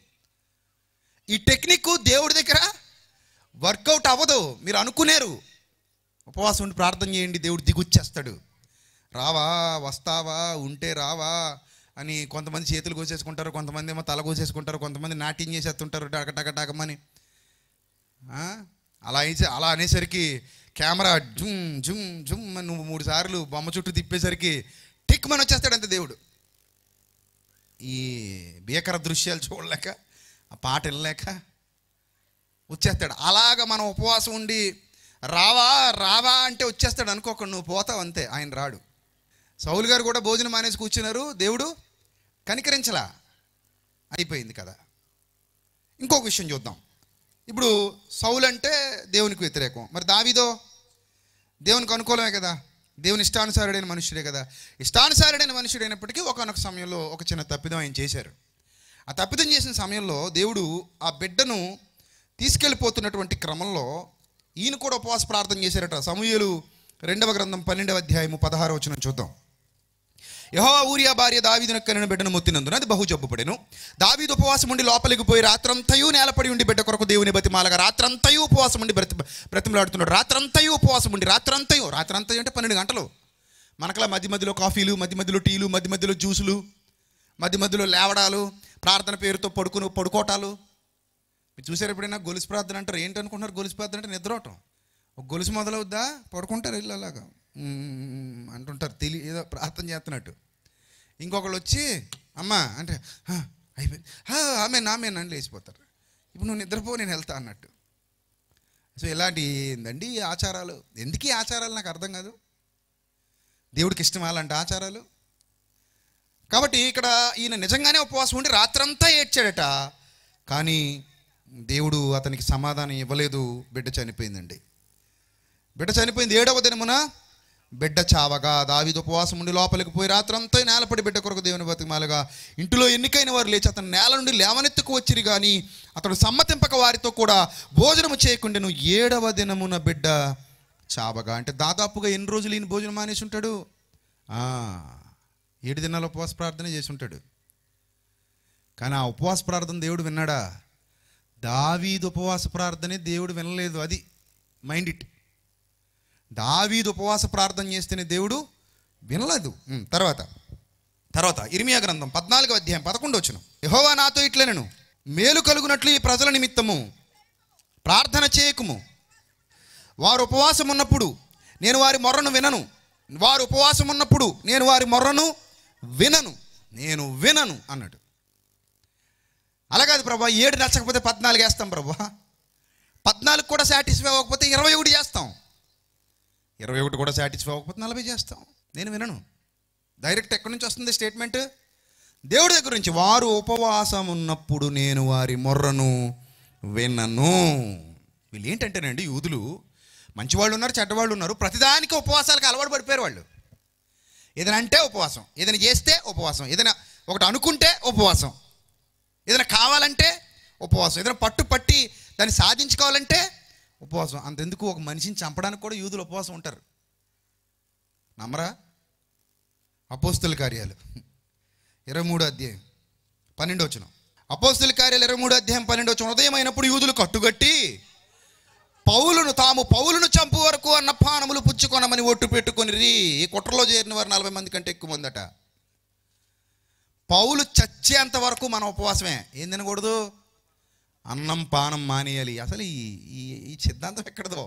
Speaker 2: ఈ టెక్నిక్ దేవుడి దగ్గర వర్కౌట్ అవ్వదు మీరు అనుకునేరు ఉపవాసం ఉండి ప్రార్థన చేయండి దేవుడు దిగుచ్చేస్తాడు రావా వస్తావా ఉంటే రావా అని కొంతమంది చేతులు కోసేసుకుంటారు కొంతమంది ఏమో తల కోసేసుకుంటారు కొంతమంది నాట్యం చేసేస్తుంటారు టక టక టకమని ఆ? అలా అయితే అలా అనేసరికి కెమెరా జుమ్ జుమ్ జుమ్ అని నువ్వు మూడు సార్లు బొమ్మ చుట్టూ తిప్పేసరికి టిక్ మని వచ్చేస్తాడు అంతే దేవుడు ఈ భీకర దృశ్యాలు చూడలేక ఆ పాట వినలేక వచ్చేస్తాడు అలాగ మనం ఉపవాసం ఉండి రావా రావా అంటే వచ్చేస్తాడు అనుకోకుండా నువ్వు పోతావు అంతే ఆయన రాడు సౌలు గారు కూడా భోజనం మానేసి కూర్చున్నారు దేవుడు కనికరించలా అయిపోయింది కదా ఇంకొక విషయం చూద్దాం ఇప్పుడు సౌలు అంటే దేవునికి వ్యతిరేకం మరి దావీదో దేవునికి అనుకూలమే కదా దేవుని ఇష్టానుసారుడైన మనుషుడే కదా ఇష్టానుసారుడైన మనుషుడైనప్పటికీ ఒకనొక సమయంలో ఒక చిన్న తప్పిదం ఆయన చేశారు ఆ తప్పిదం చేసిన సమయంలో దేవుడు ఆ బిడ్డను తీసుకెళ్ళిపోతున్నటువంటి క్రమంలో ఈయన కూడా ఉపవాస ప్రార్థన చేశారట సమూహలు రెండవ గ్రంథం పన్నెండవ అధ్యాయము పదహారవ వచనం చూద్దాం యహో ఊరియా భార్య దావీదున కనిన బిడ్డను మొత్తినందున అది బహు జబ్బుపడెను దావీదు ఉపవాసం ఉండి లోపలికి పోయి రాత్రంతయు నేలపడి ఉండి బిడ్డ కొరకు దేవుని బతిమాలగా రాత్రంతయు ఉపవాసం ఉండి బ్రతి బ్రతిమలాడుతున్నాడు రాత్రంతయు ఉపవాసం ఉండి రాత్రంతయు రాత్రంతయు అంటే పన్నెండు గంటలు మనకలా మధ్య మధ్యలో కాఫీలు మధ్య మధ్యలో టీలు మధ్య మధ్యలో జ్యూసులు మధ్య మధ్యలో లేవడాలు ప్రార్థన పేరుతో పడుకుని పడుకోవటాలు మీరు చూసారు ఎప్పుడైనా గొలుసు ప్రార్థన అంటారు ఏంటనుకుంటున్నారు గొలుసు ప్రార్థన అంటే నిద్రవటం ఒక గొలుసు మొదలవుద్దా పడుకుంటారు ఇల్లు అలాగా మ్మ్ అంటుంటారు తెలి ఏదో ప్రార్థన చేస్తున్నట్టు ఇంకొకళ్ళు వచ్చి అమ్మా అంటే "హా, అయిపోయింది "హా, ఆమె నామే నన్ను లేచిపోతారు ఇప్పుడు నువ్వు నిద్రపో నేను వెళ్తా అన్నట్టు సో ఇలాంటి ఏందండి ఈ ఆచారాలు ఎందుకు ఈ ఆచారాలు నాకు అర్థం కాదు దేవుడికి ఇష్టం అలాంటి ఆచారాలు కాబట్టి ఇక్కడ ఈయన నిజంగానే ఉపవాసం ఉండి రాత్రంతా ఏడ్చాడట కానీ దేవుడు అతనికి సమాధానం ఇవ్వలేదు బిడ్డ చనిపోయిందండి బిడ్డ చనిపోయింది ఏడవ దినమున బిడ్డ చావగా దావీదు ఉపవాసం ఉండి లోపలికి పోయి రాత్రంతా నేలపడి బిడ్డ కొరకు దేవుని బతిమాలగా ఇంటిలో ఎన్నికైన వారు లేచి అతను నేల నుండి లేవనెత్తుకు వచ్చిరి కానీ అతడు సమ్మతింపక వారితో కూడా భోజనము చేయకుండాను ఏడవ దినమున బిడ్డ చావగా అంటే దాదాపుగా ఎన్ని రోజులు ఈయన భోజనం మానేసి ఉంటాడు ఆ, ఏడు దినాల ఉపవాస ప్రార్థన చేసి ఉంటాడు కానీ ఆ ఉపవాస ప్రార్థన దేవుడు విన్నాడా దావీదు ఉపవాస ప్రార్థనే దేవుడు వినలేదు అది మైండ్ ఇట్ దావీదు ఉపవాస ప్రార్థన చేస్తేనే దేవుడు వినలేదు ఉమ్, తర్వాత తర్వాత ఇరిమియా గ్రంథం పద్నాలుగో అధ్యాయం పదకొండు వచ్చిన యహోవా నాతో ఇట్లనెను మేలు కలుగునట్లు ఈ ప్రజల నిమిత్తము ప్రార్థన చేయకుము వారు ఉపవాసం ఉన్నప్పుడు నేను వారి మొర్రను వినను వారు ఉపవాసం ఉన్నప్పుడు నేను వారి మొర్రను వినను నేను వినను అన్నాడు అలాగది ప్రభా ఏడు నచ్చకపోతే పద్నాలుగు వేస్తాం ప్రభా పద్నాలుగు కూడా సాటిస్ఫై అవ్వకపోతే ఇరవై ఒకటి చేస్తాం ఇరవై ఒకటి కూడా సాటిస్ఫై అవ్వకపోతే నలభై చేస్తాం నేను వినను డైరెక్ట్ ఎక్కడి నుంచి వస్తుంది స్టేట్మెంట్ దేవుడి దగ్గర నుంచి వారు ఉపవాసం ఉన్నప్పుడు నేను వారి మొర్రను వినను వీళ్ళు ఏంటంటేనండి యూదులు మంచివాళ్ళు ఉన్నారు చెడ్డవాళ్ళు ఉన్నారు ప్రతిదానికి ఉపవాసాలకు అలవాటు పడిపోయారు వాళ్ళు ఏదైనా అంటే ఉపవాసం ఏదైనా చేస్తే ఉపవాసం ఏదైనా ఒకటి అనుకుంటే ఉపవాసం ఏదైనా కావాలంటే ఉపవాసం ఏదైనా పట్టు పట్టి దాన్ని సాధించుకోవాలంటే ఉపవాసం అంతెందుకు ఒక మనిషిని చంపడానికి కూడా యూదులు ఉపవాసం ఉంటారు నమ్మరా అపోస్తుల కార్యాలు ఇరవై మూడో అధ్యాయం పన్నెండు వచ్చిన అపోస్తుల కార్యాలు ఇరవై మూడో అధ్యాయం పన్నెండు వచ్చిన ఉదయం అయినప్పుడు యూదులు కట్టుగట్టి పౌలును తాము పౌలును చంపు వరకు అన్న పానములు పుచ్చుకొనమని ఒట్టు పెట్టుకొని రీ ఈ కుట్రలో చేరిన వారు నలభై మంది కంటే ఎక్కువ మందట పౌలు చచ్చేంత వరకు మన ఉపవాసమే ఏం తినకూడదు అన్నం పానం మానేయాలి అసలు ఈ ఈ ఈ సిద్ధాంతం ఎక్కడదో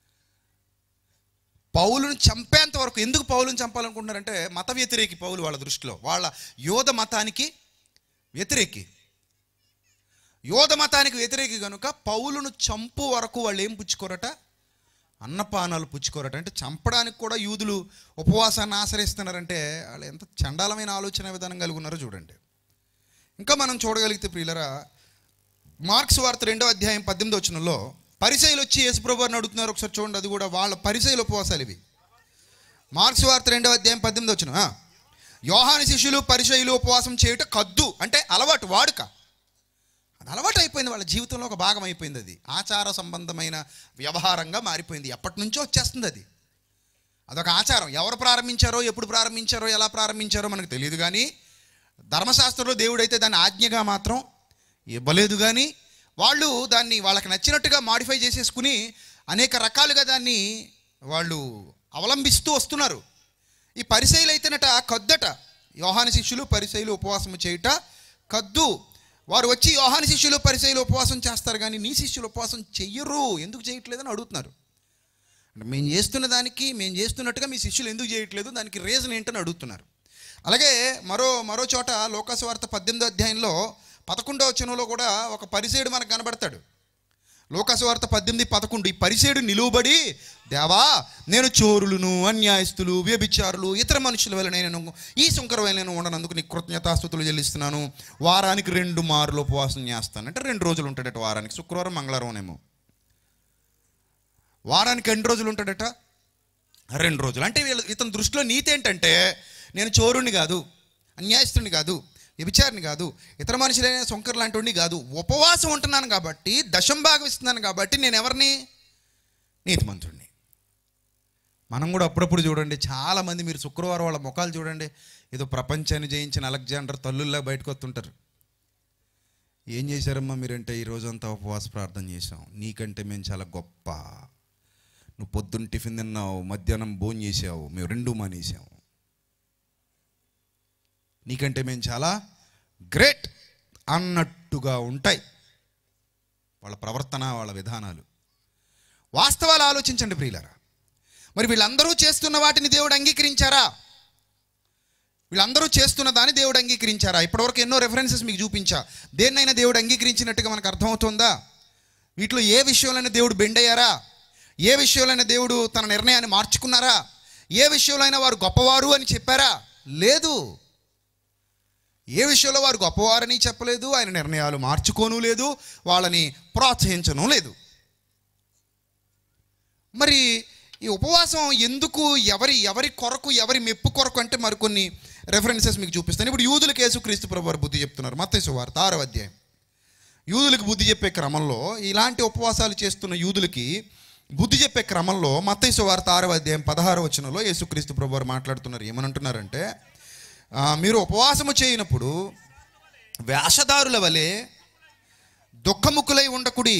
Speaker 2: పౌలును చంపేంత వరకు ఎందుకు పౌలుని చంపాలనుకుంటున్నారంటే మత వ్యతిరేకి పౌలు వాళ్ళ దృష్టిలో వాళ్ళ యోధ మతానికి వ్యతిరేకి యోధ మతానికి వ్యతిరేకి కనుక పౌలును చంపు వరకు వాళ్ళు ఏం పుచ్చుకోరట అన్నపానాలు పుచ్చుకోరట అంటే చంపడానికి కూడా యూదులు ఉపవాసాన్ని ఆశ్రయిస్తున్నారంటే వాళ్ళు ఎంత చండాలమైన ఆలోచన విధానం కలిగి ఉన్నారో చూడండి ఇంకా మనం చూడగలిగితే ప్రియులరా మార్క్స్ వార్త రెండో అధ్యాయం పద్దెనిమిది వచనంలో పరిచయలు వచ్చి యేసుప్రభు వారిని అడుగుతున్నారు ఒకసారి చూడండి అది కూడా వాళ్ళ పరిచయలు ఉపవాసాలు ఇవి మార్క్స్ వార్త రెండవ అధ్యాయం పద్దెనిమిది వచ్చిన యోహాని శిష్యులు పరిచయులు ఉపవాసం చేయుట కద్దు అంటే అలవాటు వాడుక అది అలవాటు అయిపోయింది వాళ్ళ జీవితంలో ఒక భాగం అయిపోయింది అది ఆచార సంబంధమైన వ్యవహారంగా మారిపోయింది ఎప్పటి నుంచో వచ్చేస్తుంది అది అదొక ఆచారం ఎవరు ప్రారంభించారో ఎప్పుడు ప్రారంభించారో ఎలా ప్రారంభించారో మనకు తెలియదు కానీ ధర్మశాస్త్రంలో దేవుడైతే దాన్ని ఆజ్ఞగా మాత్రం ఇవ్వలేదు కానీ వాళ్ళు దాన్ని వాళ్ళకి నచ్చినట్టుగా మాడిఫై చేసేసుకుని అనేక రకాలుగా దాన్ని వాళ్ళు అవలంబిస్తూ వస్తున్నారు ఈ పరిశైలు అయితేనట కద్దట యోహాని శిష్యులు పరిశైలు ఉపవాసం చేయుట కద్దు వారు వచ్చి యోహాని శిష్యులు పరిశైలు ఉపవాసం చేస్తారు కానీ నీ శిష్యులు ఉపవాసం చెయ్యరు ఎందుకు చేయట్లేదని అడుగుతున్నారు అంటే మేము చేస్తున్న దానికి మేము చేస్తున్నట్టుగా మీ శిష్యులు ఎందుకు చేయట్లేదు దానికి రీజన్ ఏంటని అడుగుతున్నారు అలాగే మరో మరో చోట లోకాసు వార్త పద్దెనిమిదో అధ్యాయంలో పదకొండో వచనంలో కూడా ఒక పరిసేడు మనకు కనబడతాడు లోకాసు వార్త పద్దెనిమిది పదకొండు ఈ పరిసేడు నిలువబడి దేవా నేను చోరులను అన్యాయస్తులు వ్యభిచారులు ఇతర మనుషుల వల్ల నేను ఈ శుంకర వల్ల నేను ఉండనందుకు నీకు కృతజ్ఞతాస్తుతులు చెల్లిస్తున్నాను వారానికి రెండు మార్లు ఉపవాసం చేస్తాను అంటే రెండు రోజులు ఉంటాడట వారానికి శుక్రవారం మంగళవారం ఏమో వారానికి ఎన్ని రోజులు ఉంటాడట రెండు రోజులు అంటే వీళ్ళ ఇతని దృష్టిలో నీతి ఏంటంటే నేను చోరుని కాదు అన్యాయస్తుని కాదు వ్యభిచారిని కాదు ఇతర మనుషులైన సొంకర్ లాంటి కాదు ఉపవాసం ఉంటున్నాను కాబట్టి దశం భాగం ఇస్తున్నాను కాబట్టి నేను ఎవరిని నీతిమంతుడిని మనం కూడా అప్పుడప్పుడు చూడండి చాలామంది మీరు శుక్రవారం వాళ్ళ ముఖాలు చూడండి ఏదో ప్రపంచాన్ని జయించిన అలెగ్జాండర్ తల్లుల్లా బయటకు వస్తుంటారు ఏం చేశారమ్మా మీరంటే ఈ రోజంతా ఉపవాస ప్రార్థన చేసాం నీకంటే మేము చాలా గొప్ప నువ్వు పొద్దున్న టిఫిన్ తిన్నావు మధ్యాహ్నం భోజనం చేసావు మేము రెండు మానేసాము నీకంటే మేము చాలా గ్రేట్ అన్నట్టుగా ఉంటాయి వాళ్ళ ప్రవర్తన వాళ్ళ విధానాలు వాస్తవాలు ఆలోచించండి ప్రియులరా మరి వీళ్ళందరూ చేస్తున్న వాటిని దేవుడు అంగీకరించారా వీళ్ళందరూ చేస్తున్న దాన్ని దేవుడు అంగీకరించారా ఇప్పటివరకు ఎన్నో రెఫరెన్సెస్ మీకు చూపించా దేన్నైనా దేవుడు అంగీకరించినట్టుగా మనకు అర్థమవుతుందా వీటిలో ఏ విషయంలోనే దేవుడు బెండ్ అయ్యారా ఏ విషయంలోనే దేవుడు తన నిర్ణయాన్ని మార్చుకున్నారా ఏ విషయంలో వారు గొప్పవారు అని చెప్పారా లేదు ఏ విషయంలో వారు గొప్పవారని చెప్పలేదు ఆయన నిర్ణయాలు మార్చుకోను లేదు వాళ్ళని ప్రోత్సహించను లేదు మరి ఈ ఉపవాసం ఎందుకు ఎవరి ఎవరి కొరకు ఎవరి మెప్పు కొరకు అంటే మరికొన్ని రెఫరెన్సెస్ మీకు చూపిస్తాను ఇప్పుడు యూదులకు యేసుక్రీస్తు ప్రభు వారు బుద్ధి చెప్తున్నారు మత్తయి వార్త ఆరవ అధ్యాయం యూదులకు బుద్ధి చెప్పే క్రమంలో ఇలాంటి ఉపవాసాలు చేస్తున్న యూదులకి బుద్ధి చెప్పే క్రమంలో మత్తయి వార్త ఆరవ అధ్యాయం పదహారు వచనంలో యేసుక్రీస్తు ప్రభు వారు మాట్లాడుతున్నారు ఏమనంటున్నారంటే ఆ, మీరు ఉపవాసము చేయనప్పుడు వేషధారుల వలె దుఃఖముక్కులై ఉండకుడి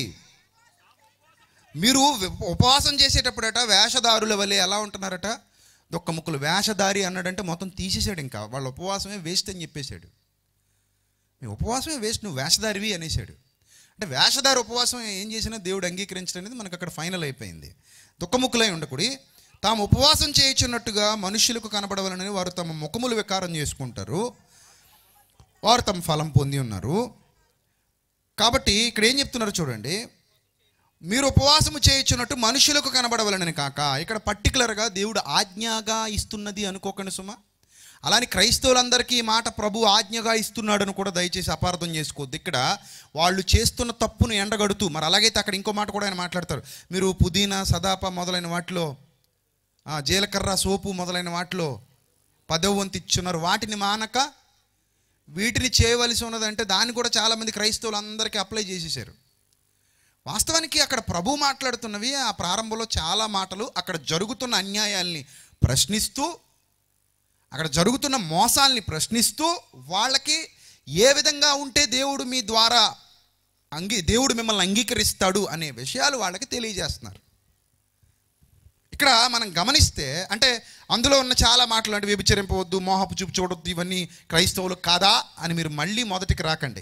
Speaker 2: మీరు ఉపవాసం చేసేటప్పుడట వేషధారుల వలె ఎలా ఉంటున్నారట దుఃఖముక్కులు వేషధారి అన్నాడంటే మొత్తం తీసేశాడు ఇంకా వాళ్ళ ఉపవాసమే వేస్ట్ అని చెప్పేశాడు మీ ఉపవాసమే వేస్ట్ నువ్వు వేషధారివి అనేసాడు అంటే వేషధారి ఉపవాసం ఏం చేసినా దేవుడు అంగీకరించడం అనేది మనకు అక్కడ ఫైనల్ అయిపోయింది దుఃఖముక్కులై ఉండకుడి తాము ఉపవాసం చేయుచున్నట్టుగా మనుషులకు కనబడవలనని వారు తమ ముఖములు వికారం చేసుకుంటారు వారు తమ ఫలం పొంది ఉన్నారు కాబట్టి ఇక్కడ ఏం చెప్తున్నారు చూడండి మీరు ఉపవాసము చేయుచున్నట్టు మనుషులకు కనబడవలనని కాక ఇక్కడ పర్టికులర్గా దేవుడు ఆజ్ఞగా ఇస్తున్నది అనుకోకండి సుమా అలానే క్రైస్తవులందరికీ ఈ మాట ప్రభు ఆజ్ఞగా ఇస్తున్నాడని కూడా దయచేసి అపార్థం చేసుకోవద్దు ఇక్కడ వాళ్ళు చేస్తున్న తప్పును ఎండగడుతూ మరి అలాగైతే అక్కడ ఇంకో మాట కూడా ఆయన మాట్లాడతారు మీరు పుదీనా సదాప మొదలైన వాటిలో ఆ, జీలకర్ర సోపు మొదలైన వాటిలో పదవ వంతు ఇచ్చున్నారు వాటిని మానక వీటిని చేయవలసి ఉన్నదంటే దాన్ని కూడా చాలామంది క్రైస్తవులు అందరికీ అప్లై చేసేసారు వాస్తవానికి అక్కడ ప్రభు మాట్లాడుతున్నవి ఆ ప్రారంభంలో చాలా మాటలు అక్కడ జరుగుతున్న అన్యాయాల్ని ప్రశ్నిస్తూ అక్కడ జరుగుతున్న మోసాల్ని ప్రశ్నిస్తూ వాళ్ళకి ఏ విధంగా ఉంటే దేవుడు మీ ద్వారా అంగీ దేవుడు మిమ్మల్ని అంగీకరిస్తాడు అనే విషయాలు వాళ్ళకి తెలియజేస్తున్నారు ఇక్కడ మనం గమనిస్తే అంటే అందులో ఉన్న చాలా మాటలు అంటే వ్యభిచరింపవద్దు మోహపు చూపు చూడొద్దు ఇవన్నీ క్రైస్తవులు కాదా అని మీరు మళ్ళీ మొదటికి రాకండి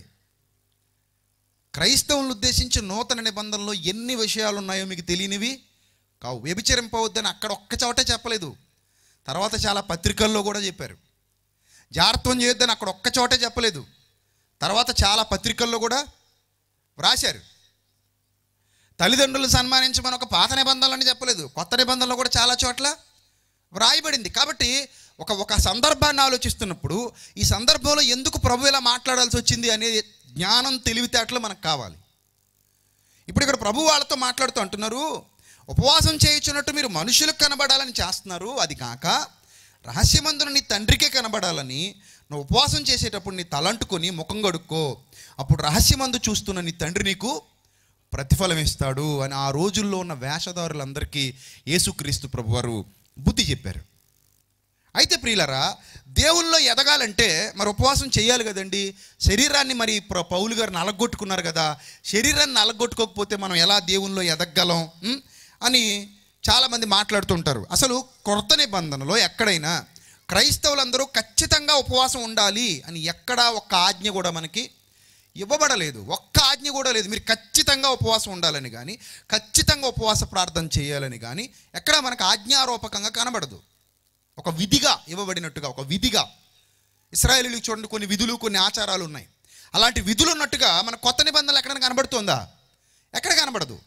Speaker 2: క్రైస్తవులను ఉద్దేశించి నూతన నిబంధనలో ఎన్ని విషయాలు ఉన్నాయో మీకు తెలియనివి కావు వ్యభిచరింపవద్దని అక్కడ ఒక్క చోటే చెప్పలేదు తర్వాత చాలా పత్రికల్లో కూడా చెప్పారు జాగ్రత్తం చేయొద్దని అక్కడ ఒక్క చోటే చెప్పలేదు తర్వాత చాలా పత్రికల్లో కూడా వ్రాశారు తల్లిదండ్రులను సన్మానించమని ఒక పాత నిబంధనలని చెప్పలేదు కొత్త నిబంధనలు కూడా చాలా చోట్ల వ్రాయబడింది కాబట్టి ఒక ఒక సందర్భాన్ని ఆలోచిస్తున్నప్పుడు ఈ సందర్భంలో ఎందుకు ప్రభు ఇలా మాట్లాడాల్సి వచ్చింది అనే జ్ఞానం తెలివితేటలు మనకు కావాలి ఇప్పుడు ఇక్కడ ప్రభు వాళ్ళతో మాట్లాడుతూ అంటున్నారు ఉపవాసం చేయించున్నట్టు మీరు మనుషులకు కనబడాలని చేస్తున్నారు అది కాక రహస్యమందున నీ తండ్రికే కనబడాలని నువ్వు ఉపవాసం చేసేటప్పుడు నీ తలంటుకొని ముఖం కడుక్కో అప్పుడు రహస్యమందు చూస్తున్న నీ తండ్రి నీకు ప్రతిఫలం ఇస్తాడు అని ఆ రోజుల్లో ఉన్న వేషధారులందరికీ యేసుక్రీస్తు ప్రభువారు బుద్ధి చెప్పారు అయితే ప్రియులరా దేవుల్లో ఎదగాలంటే మరి ఉపవాసం చేయాలి కదండి శరీరాన్ని మరి ప్ర- పౌలు గారు నలగొట్టుకున్నారు కదా శరీరాన్ని నలగొట్టుకోకపోతే మనం ఎలా దేవుల్లో ఎదగగలం ఉం? అని చాలామంది మాట్లాడుతుంటారు అసలు కొత్త నిబంధనలో ఎక్కడైనా క్రైస్తవులందరూ ఖచ్చితంగా ఉపవాసం ఉండాలి అని ఎక్కడా ఒక్క ఆజ్ఞ కూడా మనకి ఇవ్వబడలేదు ఒక్క ఆజ్ఞ కూడా లేదు మీరు ఖచ్చితంగా ఉపవాసం ఉండాలని కానీ ఖచ్చితంగా ఉపవాస ప్రార్థన చేయాలని కానీ ఎక్కడా మనకు ఆజ్ఞారూపకంగా కనబడదు ఒక విధిగా ఇవ్వబడినట్టుగా ఒక విధిగా ఇస్రాయేలీలకు చూడండి కొన్ని విధులు కొన్ని ఆచారాలు ఉన్నాయి అలాంటి విధులు ఉన్నట్టుగా మన కొత్త నిబంధనలు ఎక్కడైనా కనబడుతుందా ఎక్కడ కనబడదు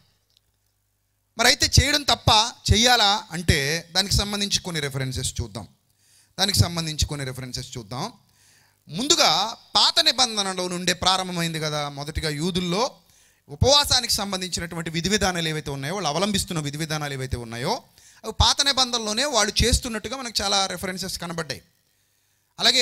Speaker 2: మరి అయితే చేయడం తప్ప చెయ్యాలా అంటే దానికి సంబంధించి కొన్ని రెఫరెన్సెస్ చూద్దాం దానికి సంబంధించి కొన్ని రెఫరెన్సెస్ చూద్దాం ముందుగా పాత నిబంధనలో నుండే ప్రారంభమైంది కదా మొదటిగా యూదుల్లో ఉపవాసానికి సంబంధించినటువంటి విధి విధానాలు ఏవైతే ఉన్నాయో వాళ్ళు అవలంబిస్తున్న విధి విధానాలు ఏవైతే ఉన్నాయో అవి పాత నిబంధనలోనే వాళ్ళు చేస్తున్నట్టుగా మనకు చాలా రెఫరెన్సెస్ కనబడ్డాయి అలాగే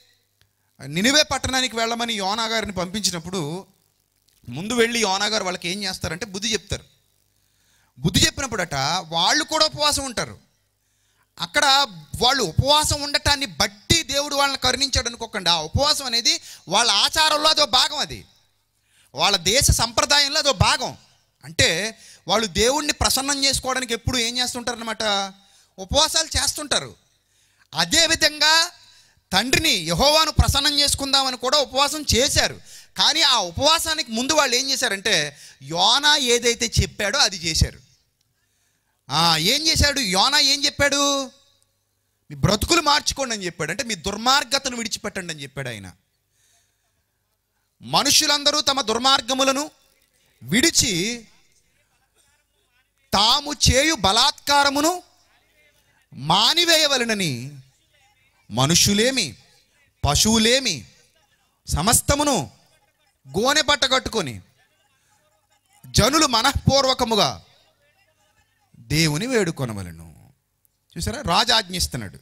Speaker 2: నినివే పట్టణానికి వెళ్ళమని యోనా గారిని పంపించినప్పుడు ముందు వెళ్ళి యోనా గారు వాళ్ళకి ఏం చేస్తారంటే బుద్ధి చెప్తారు బుద్ధి చెప్పినప్పుడట వాళ్ళు కూడా ఉపవాసం ఉంటారు అక్కడ వాళ్ళు ఉపవాసం ఉండటాన్ని బట్టి దేవుడు వాళ్ళని కరుణించాడు అనుకోకండి ఆ ఉపవాసం అనేది వాళ్ళ ఆచారంలో అదో భాగం అది వాళ్ళ దేశ సంప్రదాయంలో అదో భాగం అంటే వాళ్ళు దేవుణ్ణి ప్రసన్నం చేసుకోవడానికి ఎప్పుడు ఏం చేస్తుంటారనమాట ఉపవాసాలు చేస్తుంటారు అదేవిధంగా తండ్రిని యహోవాను ప్రసన్నం చేసుకుందామని కూడా ఉపవాసం చేశారు కానీ ఆ ఉపవాసానికి ముందు వాళ్ళు ఏం చేశారంటే యోనా ఏదైతే చెప్పాడో అది చేశారు ఆ, ఏం చేశాడు యోనా ఏం చెప్పాడు మీ బ్రతుకులు మార్చుకోండి అని చెప్పాడు అంటే మీ దుర్మార్గతను విడిచిపెట్టండి అని చెప్పాడు ఆయన మనుషులందరూ తమ దుర్మార్గములను విడిచి తాము చేయు బలాత్కారమును మానివేయవలనని మనుషులేమి పశువులేమి సమస్తమును గోనె బట్ట కట్టుకొని జనులు మనఃపూర్వకముగా దేవుని వేడుకొనవలను చూసారా రాజు ఆజ్ఞిస్తున్నాడు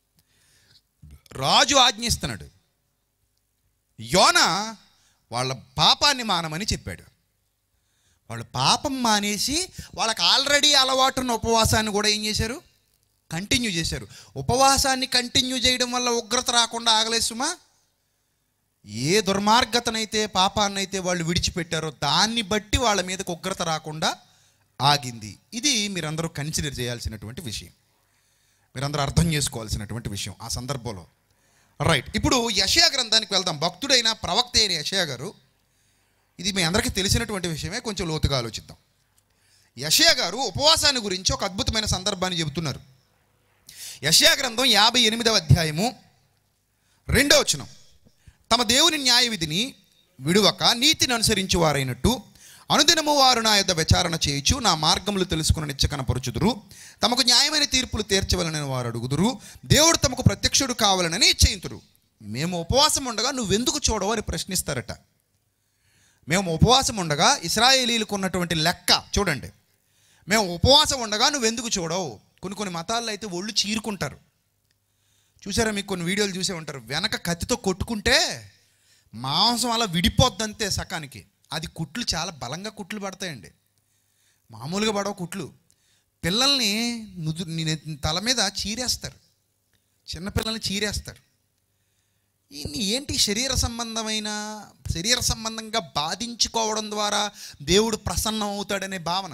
Speaker 2: రాజు ఆజ్ఞిస్తున్నాడు యోన వాళ్ళ పాపాన్ని మానమని చెప్పాడు వాళ్ళు పాపం మానేసి వాళ్ళకి ఆల్రెడీ అలవాటున్న ఉపవాసాన్ని కూడా ఏం చేశారు కంటిన్యూ చేశారు ఉపవాసాన్ని కంటిన్యూ చేయడం వల్ల ఉగ్రత రాకుండా ఆగలేదు సుమా ఏ దుర్మార్గతనైతే పాపాన్నైతే వాళ్ళు విడిచిపెట్టారో దాన్ని బట్టి వాళ్ళ మీదకి ఉగ్రత రాకుండా ఆగింది ఇది మీరందరూ కన్సిడర్ చేయాల్సినటువంటి విషయం మీరందరూ అర్థం చేసుకోవాల్సినటువంటి విషయం ఆ సందర్భంలో రైట్ ఇప్పుడు యషయా గ్రంథానికి వెళ్దాం భక్తుడైన ప్రవక్త అయిన యషయా గారు ఇది మీ అందరికీ తెలిసినటువంటి విషయమే కొంచెం లోతుగా ఆలోచిద్దాం యషయా గారు ఉపవాసాన్ని గురించి ఒక అద్భుతమైన సందర్భాన్ని చెబుతున్నారు యషయా గ్రంథం యాభై ఎనిమిదవ అధ్యాయము రెండో వచనం తమ దేవుని న్యాయ విధిని విడువక నీతిని అనుసరించి వారైనట్టు అనుదినము వారు నా యొద్ద విచారణ చేయించు నా మార్గములు తెలుసుకుని నిచ్చకనపరుచుదురు తమకు న్యాయమైన తీర్పులు తీర్చవలనని వారు అడుగుదురు దేవుడు తమకు ప్రత్యక్షుడు కావాలనని ఇచ్చేయింతురు మేము ఉపవాసం ఉండగా నువ్వెందుకు చూడవు అని ప్రశ్నిస్తారట మేము ఉపవాసం ఉండగా ఇస్రాయేలీలకు ఉన్నటువంటి లెక్క చూడండి మేము ఉపవాసం ఉండగా నువ్వెందుకు చూడవు కొన్ని కొన్ని మతాల్లో అయితే ఒళ్ళు చీరుకుంటారు చూసారా మీకు కొన్ని వీడియోలు చూసే ఉంటారు వెనక కత్తితో కొట్టుకుంటే మాంసం అలా విడిపోద్దంతే సకానికి అది కుట్లు చాలా బలంగా కుట్లు పడతాయండి మామూలుగా పడవ కుట్లు పిల్లల్ని నుదు నీ- తల మీద చీరేస్తారు చిన్నపిల్లల్ని చీరేస్తారు ఈ- ఏంటి శరీర సంబంధమైన శరీర సంబంధంగా బాధించుకోవడం ద్వారా దేవుడు ప్రసన్నం అవుతాడనే భావన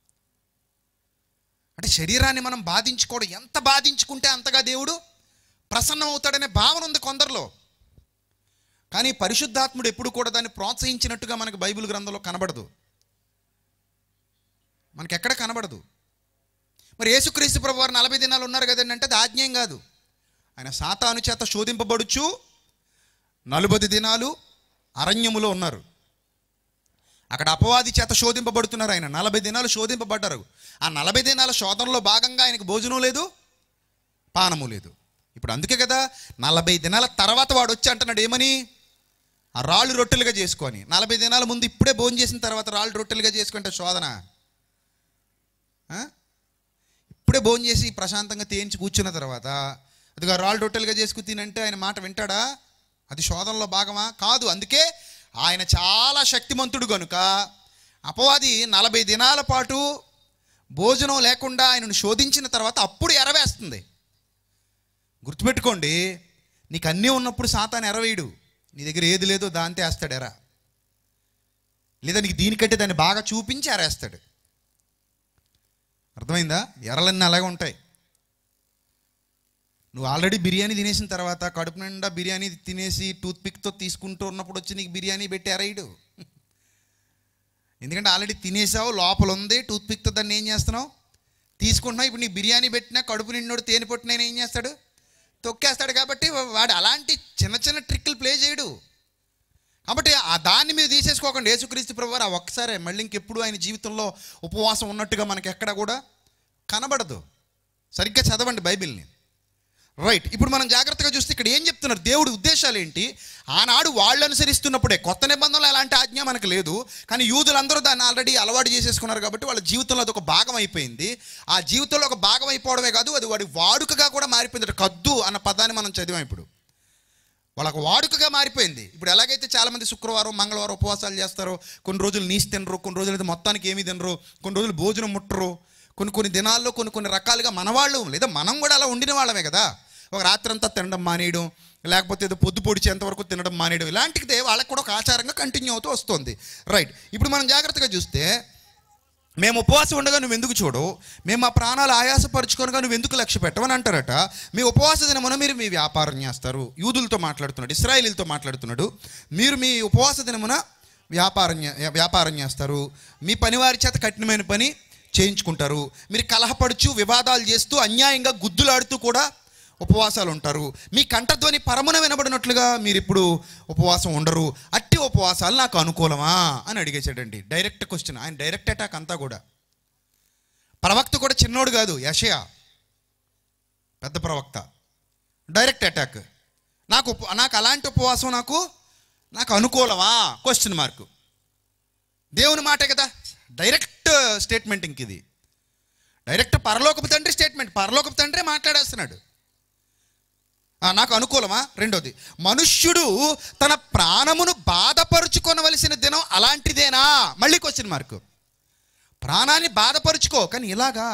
Speaker 2: అంటే శరీరాన్ని మనం బాధించుకోవడం ఎంత బాధించుకుంటే అంతగా దేవుడు ప్రసన్నం అవుతాడనే భావన ఉంది కొందరిలో కానీ పరిశుద్ధాత్ముడు ఎప్పుడు కూడా దాన్ని ప్రోత్సహించినట్టుగా మనకు బైబిల్ గ్రంథంలో కనబడదు మనకి ఎక్కడ కనబడదు మరి యేసుక్రీస్తు ప్రభు వారు నలభై దినాలు ఉన్నారు కదండి అంటే అది ఆజ్ఞేయం కాదు ఆయన సాతాను చేత శోధింపబడుచు నలుబది దినాలు అరణ్యములో ఉన్నారు అక్కడ అపవాది చేత శోధింపబడుతున్నారు ఆయన నలభై దినాలు శోధింపబడ్డారు ఆ నలభై దినాల శోధనలో భాగంగా ఆయనకు భోజనం లేదు పానము లేదు ఇప్పుడు అందుకే కదా నలభై దినాల తర్వాత వాడు వచ్చి అంటున్నాడు ఏమని ఆ రాళ్ళు రొట్టెలుగా చేసుకొని నలభై దినాల ముందు ఇప్పుడే భోజనం చేసిన తర్వాత రాళ్ళు రొట్టెలుగా చేసుకుంటే శోధన ఆ? ఇప్పుడే భోజనం చేసి ప్రశాంతంగా తేంచి కూర్చున్న తర్వాత అదిగా రాళ్ళు రొట్టెలుగా చేసుకుని తినంటే ఆయన మాట వింటాడా అది శోధనలో భాగమా కాదు అందుకే ఆయన చాలా శక్తిమంతుడు కనుక అపవాది నలభై దినాల పాటు భోజనం లేకుండా ఆయనను శోధించిన తర్వాత అప్పుడు ఎరవేస్తుంది గుర్తుపెట్టుకోండి నీకు అన్నీ ఉన్నప్పుడు సాతాను ఎరవేయడు నీ దగ్గర ఏది లేదో దాంతే వేస్తాడు ఎరా లేదా నీకు దీనికంటే దాన్ని బాగా చూపించి ఎరేస్తాడు అర్థమైందా ఎరలన్నీ అలాగే ఉంటాయి నువ్వు ఆల్రెడీ బిర్యానీ తినేసిన తర్వాత కడుపు నిండా బిర్యానీ తినేసి టూత్ పిక్తో తీసుకుంటూ ఉన్నప్పుడు వచ్చి నీకు బిర్యానీ పెట్టి ఎరయడు ఎందుకంటే ఆల్రెడీ తినేసావు లోపల ఉంది టూత్ పిక్తో దాన్ని ఏం చేస్తున్నావు తీసుకుంటున్నావు ఇప్పుడు నీకు బిర్యానీ పెట్టినా కడుపు నిండోడు తేనె పొట్టిన ఏం చేస్తాడు తొక్కేస్తాడు కాబట్టి వాడు అలాంటి చిన్న చిన్న ట్రిక్కులు ప్లే చేయడు కాబట్టి ఆ దాన్ని మీరు తీసేసుకోకండి యేసుక్రీస్తు ప్రభు వారు ఆ ఒక్కసారే మళ్ళీ ఇంకెప్పుడు ఆయన జీవితంలో ఉపవాసం ఉన్నట్టుగా మనకి ఎక్కడ కూడా కనబడదు సరిగ్గా చదవండి బైబిల్ని రైట్ ఇప్పుడు మనం జాగ్రత్తగా చూస్తే ఇక్కడ ఏం చెప్తున్నారు దేవుడి ఉద్దేశాలు ఏంటి ఆనాడు వాళ్ళు అనుసరిస్తున్నప్పుడే కొత్త నిబంధనలు ఎలాంటి ఆజ్ఞ మనకు లేదు కానీ యూదులందరూ దాన్ని ఆల్రెడీ అలవాటు చేసేసుకున్నారు కాబట్టి వాళ్ళ జీవితంలో అది ఒక భాగం అయిపోయింది ఆ జీవితంలో ఒక భాగం అయిపోవడమే కాదు అది వాడి వాడుకగా కూడా మారిపోయింది కద్దు అన్న పదాన్ని మనం చదివాం ఇప్పుడు వాళ్ళకు వాడుకగా మారిపోయింది ఇప్పుడు ఎలాగైతే చాలామంది శుక్రవారం మంగళవారం ఉపవాసాలు చేస్తారో కొన్ని రోజులు నీసి తినరు కొన్ని రోజులు అయితే మొత్తానికి ఏమీ తినరు కొన్ని రోజులు భోజనం ముట్టరు కొన్ని కొన్ని దినాల్లో కొన్ని కొన్ని రకాలుగా మనవాళ్ళు లేదా మనం కూడా అలా ఉండిన వాళ్ళమే కదా ఒక రాత్రంతా తినడం మానేయడం లేకపోతే ఏదో పొద్దు పొడిచేంత వరకు తినడం మానేయడం ఇలాంటిదే వాళ్ళకి కూడా ఒక ఆచారంగా కంటిన్యూ అవుతూ వస్తుంది రైట్ ఇప్పుడు మనం జాగ్రత్తగా చూస్తే మేము ఉపవాసం ఉండగా నువ్వు ఎందుకు చూడవు మేము మా ప్రాణాలు ఆయాసపరుచుకోనగా నువ్వు ఎందుకు లక్ష్య పెట్టవని అంటారట మీ ఉపవాస దినమున మీరు మీ వ్యాపారం చేస్తారు యూదులతో మాట్లాడుతున్నాడు ఇస్రాయేలీలతో మాట్లాడుతున్నాడు మీరు మీ ఉపవాస దినమున వ్యాపారం చే- వ్యాపారం చేస్తారు మీ పనివారి చేత కఠినమైన పని చేయించుకుంటారు మీరు కలహపడుచు వివాదాలు చేస్తూ అన్యాయంగా గుద్దులాడుతూ కూడా ఉపవాసాలు ఉంటారు మీ కంఠధ్వని పరమున వినబడినట్లుగా మీరు ఇప్పుడు ఉపవాసం ఉండరు అట్టి ఉపవాసాలు నాకు అనుకూలమా అని అడిగేశాడండి డైరెక్ట్ క్వశ్చన్ ఆయన డైరెక్ట్ అటాక్ అంతా కూడా ప్రవక్త కూడా చిన్నోడు కాదు యషయా పెద్ద ప్రవక్త డైరెక్ట్ అటాక్ నాకు ఉప- నాకు అలాంటి ఉపవాసం నాకు నాకు అనుకూలమా క్వశ్చన్ మార్క్ దేవుని మాటే కదా డైరెక్ట్ స్టేట్మెంట్ ఇంక ఇది డైరెక్ట్ పరలోకపు తండ్రి స్టేట్మెంట్ పరలోకపు తండ్రే మాట్లాడేస్తున్నాడు ఆ, నాకు అనుకూలమా రెండోది మనుష్యుడు తన ప్రాణమును బాధపరుచుకొనవలసిన దినం అలాంటిదేనా మళ్ళీ క్వశ్చన్ మార్క్ ప్రాణాన్ని బాధపరుచుకో కానీ ఇలాగా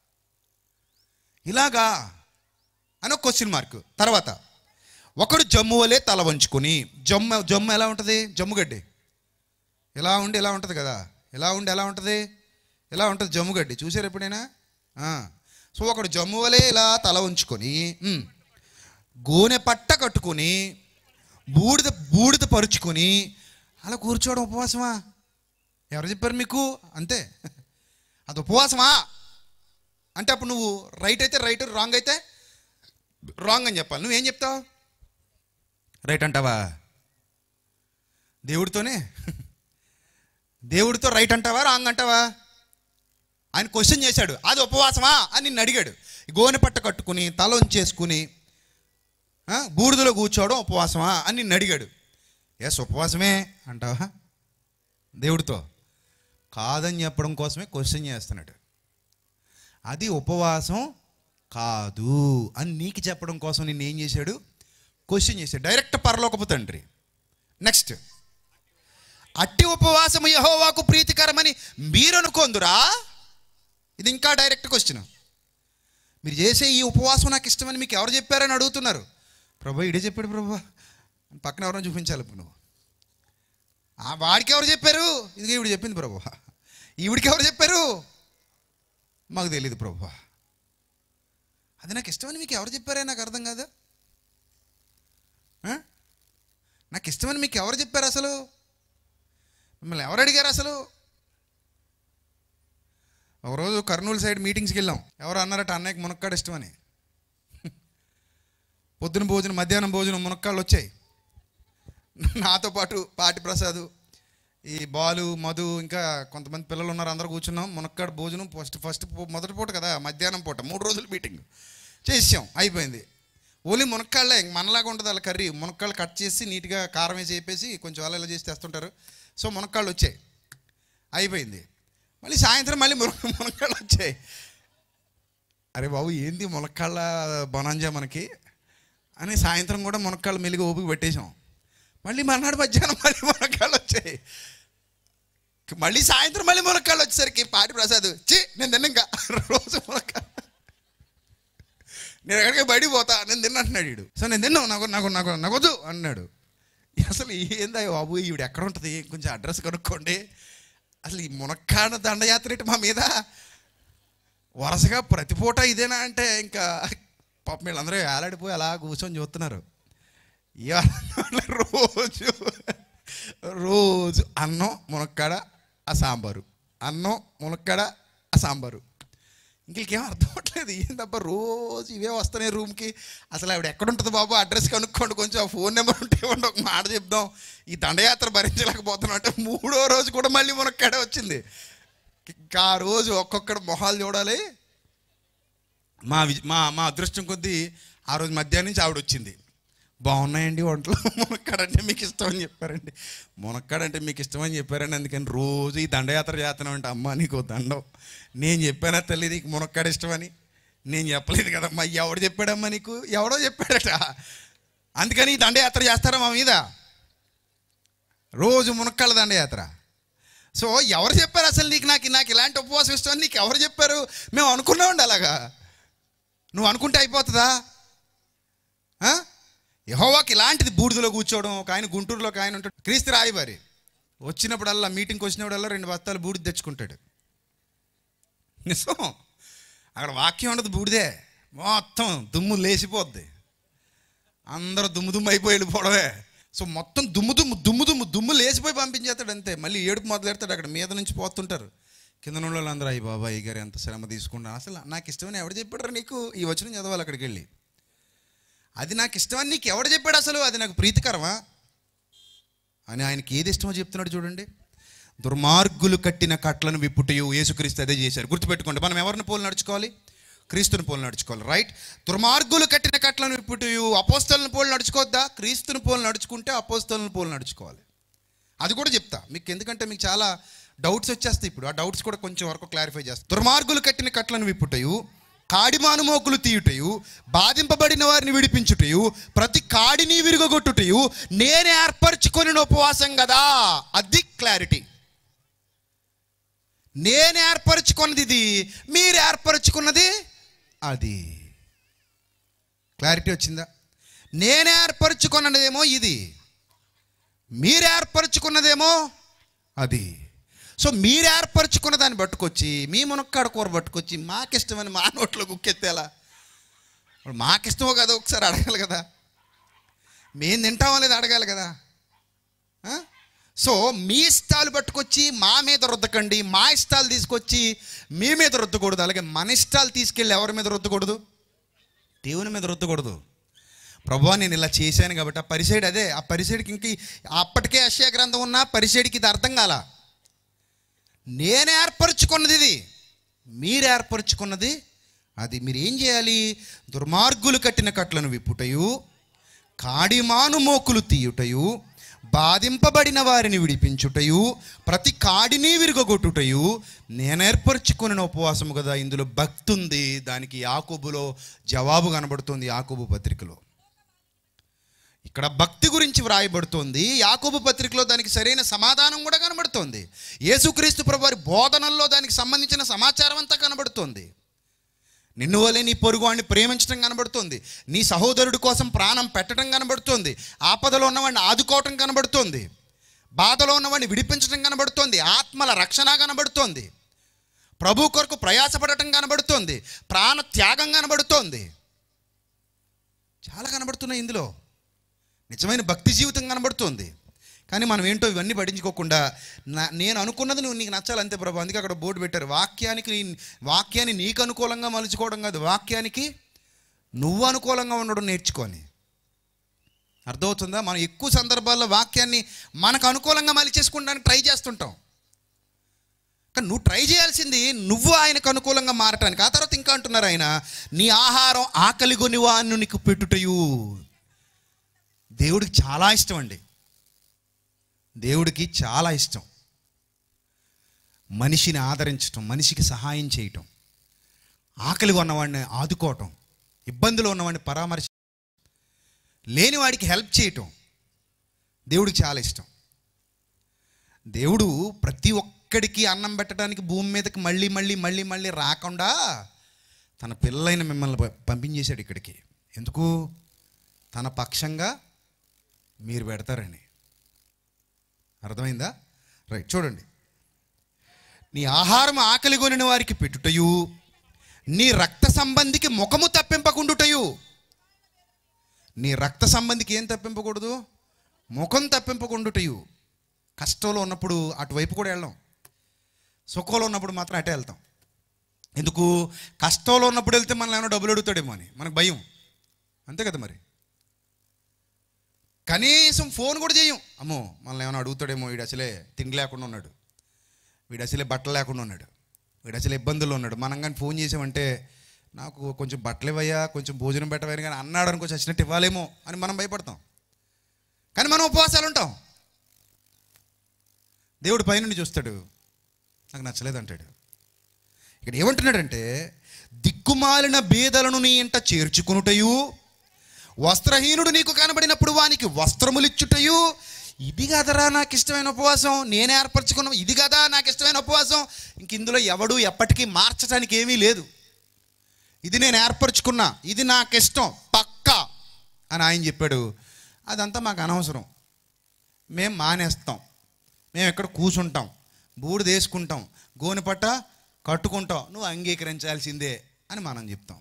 Speaker 2: ఇలాగా అని ఒక క్వశ్చన్ మార్క్ తర్వాత ఒకడు జమ్ము వలె తల వంచుకొని జమ్ము జమ్ము ఎలా ఉంటుంది జమ్ముగడ్డి ఇలా ఉండి ఎలా ఉంటుంది కదా ఎలా ఉండి ఎలా ఉంటుంది ఎలా ఉంటుంది జమ్ముగడ్డి చూసారు ఎప్పుడైనా ఆ. సో ఒకడు జమ్ము వలె ఇలా తల ఉంచుకొని ఉమ్, గోనె పట్ట కట్టుకొని బూడిద బూడిద పరుచుకొని అలా కూర్చోవడం ఉపవాసమా ఎవరు చెప్పారు మీకు అంతే అది ఉపవాసమా అంటే అప్పుడు నువ్వు రైట్ అయితే రైట్ రాంగ్ అయితే రాంగ్ అని చెప్పాలి నువ్వేం చెప్తావు రైట్ అంటావా దేవుడితోనే దేవుడితో రైట్ అంటావా రాంగ్ అంటావా ఆయన క్వశ్చన్ చేశాడు అది ఉపవాసమా అని నిన్ను అడిగాడు గోనె పట్ట కట్టుకుని తల ఉంచేసుకుని ఆ, బూడిదలో కూర్చోవడం ఉపవాసమా అని నిన్ను అడిగాడు ఎస్ ఉపవాసమే అంటావా దేవుడితో కాదని చెప్పడం కోసమే క్వశ్చన్ చేస్తున్నాడు అది ఉపవాసం కాదు అని నీకు చెప్పడం కోసం నిన్ను ఏం చేశాడు క్వశ్చన్ చేశాడు డైరెక్ట్ పరలోకపు తండ్రి నెక్స్ట్ అట్టి ఉపవాసము యహోవాకు ప్రీతికరమని మీరు అనుకోందురా ఇది ఇంకా డైరెక్ట్ క్వశ్చన్ మీరు చేసే ఈ ఉపవాసం నాకు ఇష్టమని మీకు ఎవరు చెప్పారని అడుగుతున్నారు ప్రభు ఇడే చెప్పాడు ప్రభు పక్కన ఎవరైనా చూపించాలి ఇప్పుడు నువ్వు ఆ వాడికి ఎవరు చెప్పారు ఇది ఈవిడ చెప్పింది ప్రభు ఈవిడికి ఎవరు చెప్పారు మాకు తెలియదు ప్రభు అది నాకు ఇష్టమని మీకు ఎవరు చెప్పారే నాకు అర్థం కాదు ఆ? నాకు ఇష్టమని మీకు ఎవరు చెప్పారు అసలు మిమ్మల్ని ఎవరు అడిగారు అసలు ఒకరోజు కర్నూలు సైడ్ మీటింగ్స్కి వెళ్ళాం ఎవరు అన్నారట అన్నయ్యకి మునక్కాడు ఇష్టమని పొద్దున భోజనం మధ్యాహ్నం భోజనం మునక్కాళ్ళు వచ్చాయి నాతో పాటు పాటి ప్రసాద్ ఈ బాలు మధు ఇంకా కొంతమంది పిల్లలు ఉన్నారు అందరూ కూర్చున్నాం మునక్కాడు భోజనం ఫస్ట్ ఫస్ట్ పూ- మొదటి పూట కదా మధ్యాహ్నం పూట మూడు రోజులు మీటింగ్ చేసాం అయిపోయింది ఓన్లీ మునక్కాళ్ళే ఇంక మనలాగా ఉంటుంది వాళ్ళ కర్రీ మునక్కాళ్ళు కట్ చేసి నీట్గా కారం వేసి వేపేసి కొంచెం అలా ఇలా చేసి తెస్తుంటారు సో మునక్కాళ్ళు వచ్చాయి అయిపోయింది మళ్ళీ సాయంత్రం మళ్ళీ మునక మునక్కాళ్ళు వచ్చాయి అరే బాబు ఏంది మునక్కాళ్ళ బొనంజా మనకి అని సాయంత్రం కూడా మునక్కాళ్ళు మెలిగి ఓపిక పెట్టేశాం మళ్ళీ మర్నాడు మధ్యాహ్నం మళ్ళీ మునక్కాళ్ళు వచ్చాయి మళ్ళీ సాయంత్రం మళ్ళీ మునక్కాళ్ళు వచ్చేసరికి పాటి ప్రసాద్ చి నేను తిన్న ఇంకా రోజు మునక్కాళ్ళు నేను ఎక్కడికి బయటికి పోతా నేను తిన్న అంటున్నాడు వీడు సో నేను తిన్నావు నాకు నాకు నాకు నగొద్దు అన్నాడు అసలు ఏందా బాబు ఈవిడ ఎక్కడ ఉంటుంది కొంచెం అడ్రస్ కనుక్కోండి అసలు ఈ మునక్కాడ దండయాత్ర ఏంటి మా మీద వరుసగా ప్రతి పూట ఇదేనా అంటే ఇంకా పాపం వీళ్ళందరూ వేలాడిపోయి అలా కూర్చొని చూస్తున్నారు ఇవాళ రోజు రోజు అన్నం మునక్కాడ ఆ సాంబారు అన్నం మునక్కాడ ఆ సాంబారు ఇంకేం అర్థం అవ్వట్లేదు ఏందబ్బా రోజు ఇవే వస్తున్నాయి రూమ్కి అసలు ఆవిడ ఎక్కడ ఉంటుంది బాబు అడ్రస్ కనుక్కోండి కొంచెం ఆ ఫోన్ నెంబర్ ఉంటే ఇవ్వండి ఒక మాట చెప్దాం ఈ దండయాత్ర భరించలేకపోతున్నాం అంటే మూడో రోజు కూడా మళ్ళీ మునక్కాడే వచ్చింది ఇంకా ఆ రోజు ఒక్కొక్కడు మొహాలు చూడాలి మా విజ్- మా మా అదృష్టం కొద్దీ ఆ రోజు మధ్యాహ్నం నుంచి ఆవిడ వచ్చింది బాగున్నాయండి వంటలు మునక్కాడంటే మీకు ఇష్టం అని చెప్పారండి మునక్కాడంటే మీకు ఇష్టం అని చెప్పారండి అందుకని రోజు ఈ దండయాత్ర చేస్తున్నాం అంటే అమ్మ నీకు దండం నేను చెప్పానా తల్లి నీకు మునక్కాడ ఇష్టమని నేను చెప్పలేదు కదమ్మా ఎవడు చెప్పాడమ్మా నీకు ఎవడో చెప్పాడట అందుకని ఈ దండయాత్ర చేస్తారా మా మీద రోజు మునక్కాళ్ళ దండయాత్ర సో ఎవరు చెప్పారు అసలు నీకు నాకు నాకు ఇలాంటి ఉపవాసం ఇష్టం అని నీకు ఎవరు చెప్పారు మేము అనుకున్నామండి అలాగా నువ్వు అనుకుంటే అయిపోతుందా ఆ? యెహోవాకి ఇలాంటిది బూడిదలో కూర్చోవడం ఒక ఆయన గుంటూరులో ఒక ఆయన ఉంటాడు క్రీస్తు రాయబారి వచ్చినప్పుడల్లా మీటింగ్కి వచ్చినప్పుడల్లా రెండు బస్తాలు బూడిద తెచ్చుకుంటాడు నిజం అక్కడ వాక్యం ఉండదు బూడిదే మొత్తం దుమ్ము లేచిపోద్ది అందరూ దుమ్ము దుమ్ము అయిపోయి వెళ్ళిపోవడమే సో మొత్తం దుమ్ము దుమ్ము దుమ్ము దుమ్ము దుమ్ము లేచిపోయి పంపించేస్తాడు అంతే మళ్ళీ ఏడుపు మొదలెడతాడు అక్కడ మీద నుంచి పోతుంటారు కింద ఉన్న వాళ్ళందరూ అయ్యి బాబా ఈ గారు ఎంత శ్రమ తీసుకున్నా అసలు నాకు ఇష్టమని ఎవడు చెప్పాడు నీకు ఈ వచనం చదవాలి అక్కడికి వెళ్ళి అది నాకు ఇష్టమని నీకు ఎవడు చెప్పాడు అసలు అది నాకు ప్రీతికరమా అని ఆయనకి ఏది ఇష్టమో చెప్తున్నాడు చూడండి దుర్మార్గులు కట్టిన కట్లను విప్పుటయు యేసుక్రీస్తు అదే చేశారు గుర్తుపెట్టుకోండి మనం ఎవరిని పోలు నడుచుకోవాలి క్రీస్తుని పోలు నడుచుకోవాలి రైట్ దుర్మార్గులు కట్టిన కట్లను విప్పుటయు అపోస్తలను పోలు నడుచుకోవద్దా క్రీస్తుని పోలు నడుచుకుంటే అపోస్తలను పోలు నడుచుకోవాలి అది కూడా చెప్తా మీకు ఎందుకంటే మీకు చాలా డౌట్స్ వచ్చేస్తాయి ఇప్పుడు ఆ డౌట్స్ కూడా కొంచెం వరకు క్లారిఫై చేస్తా దుర్మార్గులు కట్టిన కట్లను విప్పుటయు కాడిమాను మోకులు తీయుటయు బాధింపబడిన వారిని విడిపించుటయు ప్రతి కాడిని విరుగొట్టుటయు నేను ఏర్పరచుకొని ఉపవాసం కదా అది క్లారిటీ నేను ఏర్పరచుకున్నది ఇది మీరు ఏర్పరచుకున్నది అది క్లారిటీ వచ్చిందా నేను ఏర్పరచుకున్నదేమో ఇది మీరు ఏర్పరచుకున్నదేమో అది సో మీరు ఏర్పరచుకున్న దాన్ని పట్టుకొచ్చి మీ మునక్కాడ కూర పట్టుకొచ్చి మాకిష్టమని మా నోట్లో కుక్కెత్తేలా ఇప్పుడు మాకిష్టమో కదా ఒకసారి అడగాలి కదా మేము తింటామో లేదా అడగాలి కదా ఆ? సో మీ ఇష్టాలు పట్టుకొచ్చి మా మీద రుద్దకండి మా ఇష్టాలు తీసుకొచ్చి మీ మీద రుద్దకూడదు అలాగే మన ఇష్టాలు తీసుకెళ్ళి ఎవరి మీద రుద్దకూడదు దేవుని మీద రుద్దకూడదు ప్రభా నేను ఇలా చేశాను కాబట్టి ఆ పరిసైడ్ అదే ఆ పరిసైడ్కి ఇంక అప్పటికే అక్షయ గ్రంథం ఉన్నా పరిసైడ్కి ఇది అర్థం కాల నేను ఏర్పరచుకున్నది ఇది మీరు ఏర్పరచుకున్నది అది మీరు ఏం చేయాలి దుర్మార్గులు కట్టిన కట్లను విప్పుటయు కాడిమాను మోకులు తీయుటయు బాధింపబడిన వారిని విడిపించుటయు ప్రతి కాడిని విరుగొట్టుటయు నేను ఏర్పరచుకున్న ఉపవాసము కదా ఇందులో భక్తి ఉంది దానికి యాకోబులో జవాబు కనబడుతుంది యాకోబు పత్రికలో ఇక్కడ భక్తి గురించి వ్రాయబడుతోంది యాకోబు పత్రికలో దానికి సరైన సమాధానం కూడా కనబడుతోంది యేసుక్రీస్తు ప్రభు వారి బోధనల్లో దానికి సంబంధించిన సమాచారం అంతా కనబడుతోంది నిన్ను వలె నీ పొరుగు వాడిని ప్రేమించడం కనబడుతుంది నీ సహోదరుడి కోసం ప్రాణం పెట్టడం కనబడుతుంది ఆపదలో ఉన్నవాడిని ఆదుకోవటం కనబడుతుంది బాధలో ఉన్నవాడిని విడిపించడం కనబడుతోంది ఆత్మల రక్షణ కనబడుతోంది ప్రభు కొరకు ప్రయాసపడటం కనబడుతోంది ప్రాణ త్యాగం కనబడుతోంది చాలా కనబడుతున్నాయి ఇందులో నిజమైన భక్తి జీవితం కనబడుతుంది కానీ మనం ఏంటో ఇవన్నీ పడించుకోకుండా నా నేను అనుకున్నది నువ్వు నీకు నచ్చాలి అంతే ప్రభు అందుకే అక్కడ బోర్డు పెట్టారు వాక్యానికి నీ- వాక్యాన్ని నీకు అనుకూలంగా మలుచుకోవడం కాదు వాక్యానికి నువ్వు అనుకూలంగా ఉండడం నేర్చుకొని అర్థమవుతుందా మనం ఎక్కువ సందర్భాల్లో వాక్యాన్ని మనకు అనుకూలంగా మలిచేసుకోవడానికి ట్రై చేస్తుంటాం కానీ నువ్వు ట్రై చేయాల్సింది నువ్వు ఆయనకు అనుకూలంగా మారటానికి ఆ తర్వాత ఇంకా అంటున్నారు ఆయన నీ ఆహారం ఆకలి కొనివాను నీకు పెట్టుటయు దేవుడికి చాలా ఇష్టం అండి దేవుడికి చాలా ఇష్టం మనిషిని ఆదరించటం మనిషికి సహాయం చేయటం ఆకలి ఉన్నవాడిని ఆదుకోవటం ఇబ్బందులు ఉన్నవాడిని పరామర్శ లేని వాడికి హెల్ప్ చేయటం దేవుడికి చాలా ఇష్టం దేవుడు ప్రతి ఒక్కడికి అన్నం పెట్టడానికి భూమి మీదకి మళ్ళీ మళ్ళీ మళ్ళీ మళ్ళీ రాకుండా తన పిల్లలైన మిమ్మల్ని ప- పంపించేశాడు ఇక్కడికి ఎందుకు తన పక్షంగా మీరు పెడతారని అర్థమైందా రైట్ చూడండి నీ ఆహారం ఆకలి కొనిన వారికి పెట్టుటయు నీ రక్త సంబంధికి ముఖము తప్పింపకుండుటయు నీ రక్త సంబంధికి ఏం తప్పింపకూడదు ముఖం తప్పింపకుండుటయు కష్టంలో ఉన్నప్పుడు అటువైపు కూడా వెళ్ళాం సుఖంలో ఉన్నప్పుడు మాత్రం అటే వెళ్తాం ఎందుకు కష్టంలో ఉన్నప్పుడు వెళ్తే మనం ఏమైనా డబ్బులు అడుగుతాడేమో అని మనకు భయం అంతే కదా మరి కనీసం ఫోన్ కూడా చేయం అమ్మో మనల్ని ఏమైనా అడుగుతాడేమో వీడు అసలే తిండి లేకుండా ఉన్నాడు వీడు అసలే బట్టలు లేకుండా ఉన్నాడు వీడు అసలు ఇబ్బందుల్లో ఉన్నాడు మనం కానీ ఫోన్ చేసామంటే నాకు కొంచెం బట్టలు ఇవ్వయ్యా కొంచెం భోజనం పెట్టవని కానీ అన్నాడు అనుకో చచ్చినట్టు ఇవ్వాలేమో అని మనం భయపడతాం కానీ మనం ఉపవాసాలు ఉంటాం దేవుడు పైనుండి చూస్తాడు నాకు నచ్చలేదు అంటాడు ఇక్కడ ఏమంటున్నాడంటే దిక్కుమాలిన బీదలను నీ ఇంట చేర్చుకునుటయు వస్త్రహీనుడు నీకు కనబడినప్పుడు వానికి వస్త్రములిచ్చుటయు ఇది కదరా నాకు ఇష్టమైన ఉపవాసం నేనే ఏర్పరచుకున్న ఇది కదా నాకు ఇష్టమైన ఉపవాసం ఇంక ఇందులో ఎవడు ఎప్పటికీ మార్చడానికి ఏమీ లేదు ఇది నేను ఏర్పరచుకున్నా ఇది నాకు ఇష్టం పక్కా అని ఆయన చెప్పాడు అదంతా మాకు అనవసరం మేము మానేస్తాం మేము ఎక్కడ కూర్చుంటాం బూడిద వేసుకుంటాం గోనెపట్ట కట్టుకుంటాం నువ్వు అంగీకరించాల్సిందే అని మనం చెప్తాం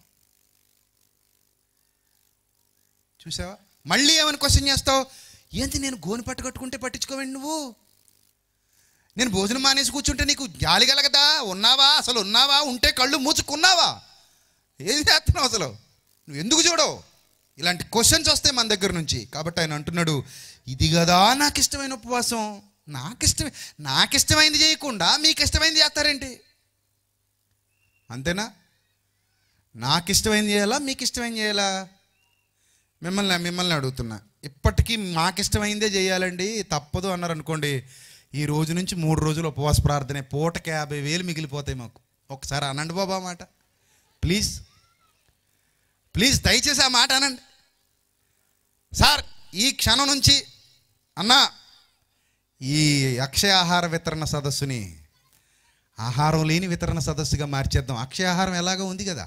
Speaker 2: చూసావా మళ్ళీ ఏమని క్వశ్చన్ చేస్తావు ఏంటి నేను గోని పట్టు కట్టుకుంటే పట్టించుకోవండి నువ్వు నేను భోజనం మానేసి కూర్చుంటే నీకు జాలి కలగదా ఉన్నావా అసలు ఉన్నావా ఉంటే కళ్ళు మూసుకున్నావా ఏం చేస్తున్నావు అసలు నువ్వు ఎందుకు చూడవు ఇలాంటి క్వశ్చన్స్ వస్తాయి మన దగ్గర నుంచి కాబట్టి ఆయన అంటున్నాడు ఇది కదా నాకు ఇష్టమైన ఉపవాసం నాకు ఇష్టమే నాకు ఇష్టమైంది చేయకుండా మీకు ఇష్టమైంది చేస్తారేంటి అంతేనా నాకు ఇష్టమైంది చేయాలా మీకు ఇష్టమైంది చేయాలా మిమ్మల్ని మిమ్మల్ని అడుగుతున్నా ఇప్పటికీ మాకు ఇష్టమైందే చేయాలండి తప్పదు అన్నారు అనుకోండి ఈ రోజు నుంచి మూడు రోజులు ఉపవాస ప్రార్థనే పూటకి యాభై వేలు మిగిలిపోతాయి మాకు ఒకసారి అనండి బాబా ఆ మాట ప్లీజ్ ప్లీజ్ దయచేసి ఆ మాట అనండి సార్ ఈ క్షణం నుంచి అన్నా ఈ అక్షయ ఆహార వితరణ సదస్సుని ఆహారం లేని వితరణ సదస్సుగా మార్చేద్దాం అక్షయ ఆహారం ఎలాగో ఉంది కదా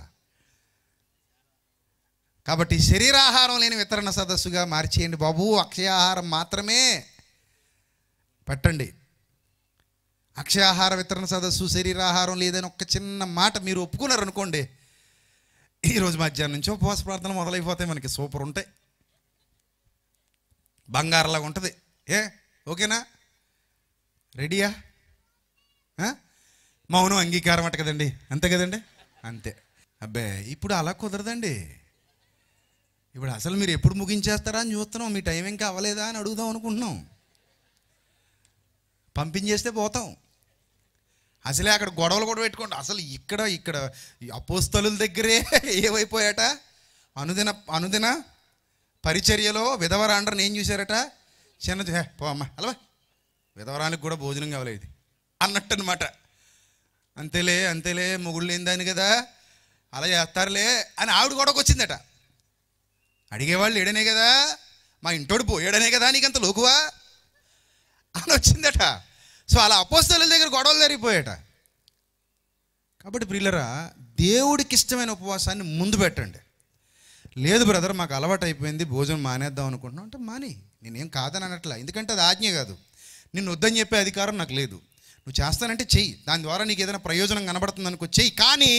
Speaker 2: కాబట్టి శరీరాహారం లేని వితరణ సదస్సుగా మార్చేయండి బాబు అక్షయాహారం మాత్రమే పెట్టండి అక్షయాహార వితరణ సదస్సు శరీరాహారం లేదని ఒక చిన్న మాట మీరు ఒప్పుకున్నారు అనుకోండి ఈరోజు మధ్యాహ్నం నుంచి ఉపవాస ప్రార్థన మొదలైపోతాయి మనకి సూపర్ ఉంటాయి బంగారంలాగా ఉంటుంది ఏ ఓకేనా రెడీయా ఆ? మౌనం అంగీకారం అట కదండి అంతే కదండి అంతే అబ్బే ఇప్పుడు అలా కుదరదండి ఇప్పుడు అసలు మీరు ఎప్పుడు ముగించేస్తారా అని చూస్తున్నాం మీ టైం ఇంకా అవ్వలేదా అని అడుగుదాం అనుకుంటున్నాం పంపించేస్తే పోతాం అసలే అక్కడ గొడవలు కూడా పెట్టుకోండి అసలు ఇక్కడ ఇక్కడ ఈ అపోస్తలుల దగ్గరే ఏమైపోయాట అనుదిన అనుదిన పరిచర్యలో విధవరాండ్రని ఏం చూశారట చిన్న హే, పో అమ్మ అలవా విధవరానికి కూడా భోజనం కావాలి ఇది అన్నట్టు అనమాట అంతేలే అంతేలే మొగుళ్ళు ఏందని కదా అలా చేస్తారులే అని ఆవిడ గొడవకు వచ్చిందట అడిగేవాళ్ళు ఏడనే కదా మా ఇంటోడు పోయాడనే కదా నీకంత లోకువా అని వచ్చిందట సో అలా అపోస్తల దగ్గర గొడవలు జరిగిపోయాట కాబట్టి ప్రియులరా దేవుడికి ఇష్టమైన ఉపవాసాన్ని ముందు పెట్టండి లేదు బ్రదర్ మాకు అలవాటు అయిపోయింది భోజనం మానేద్దాం అనుకుంటున్నాం అంటే మాని నేనేం కాదని అనట్లా ఎందుకంటే అది ఆజ్ఞ కాదు నిన్ను వద్దని చెప్పే అధికారం నాకు లేదు నువ్వు చేస్తానంటే చెయ్యి దాని ద్వారా నీకు ఏదైనా ప్రయోజనం కనబడుతుంది అనుకో చెయ్యి కానీ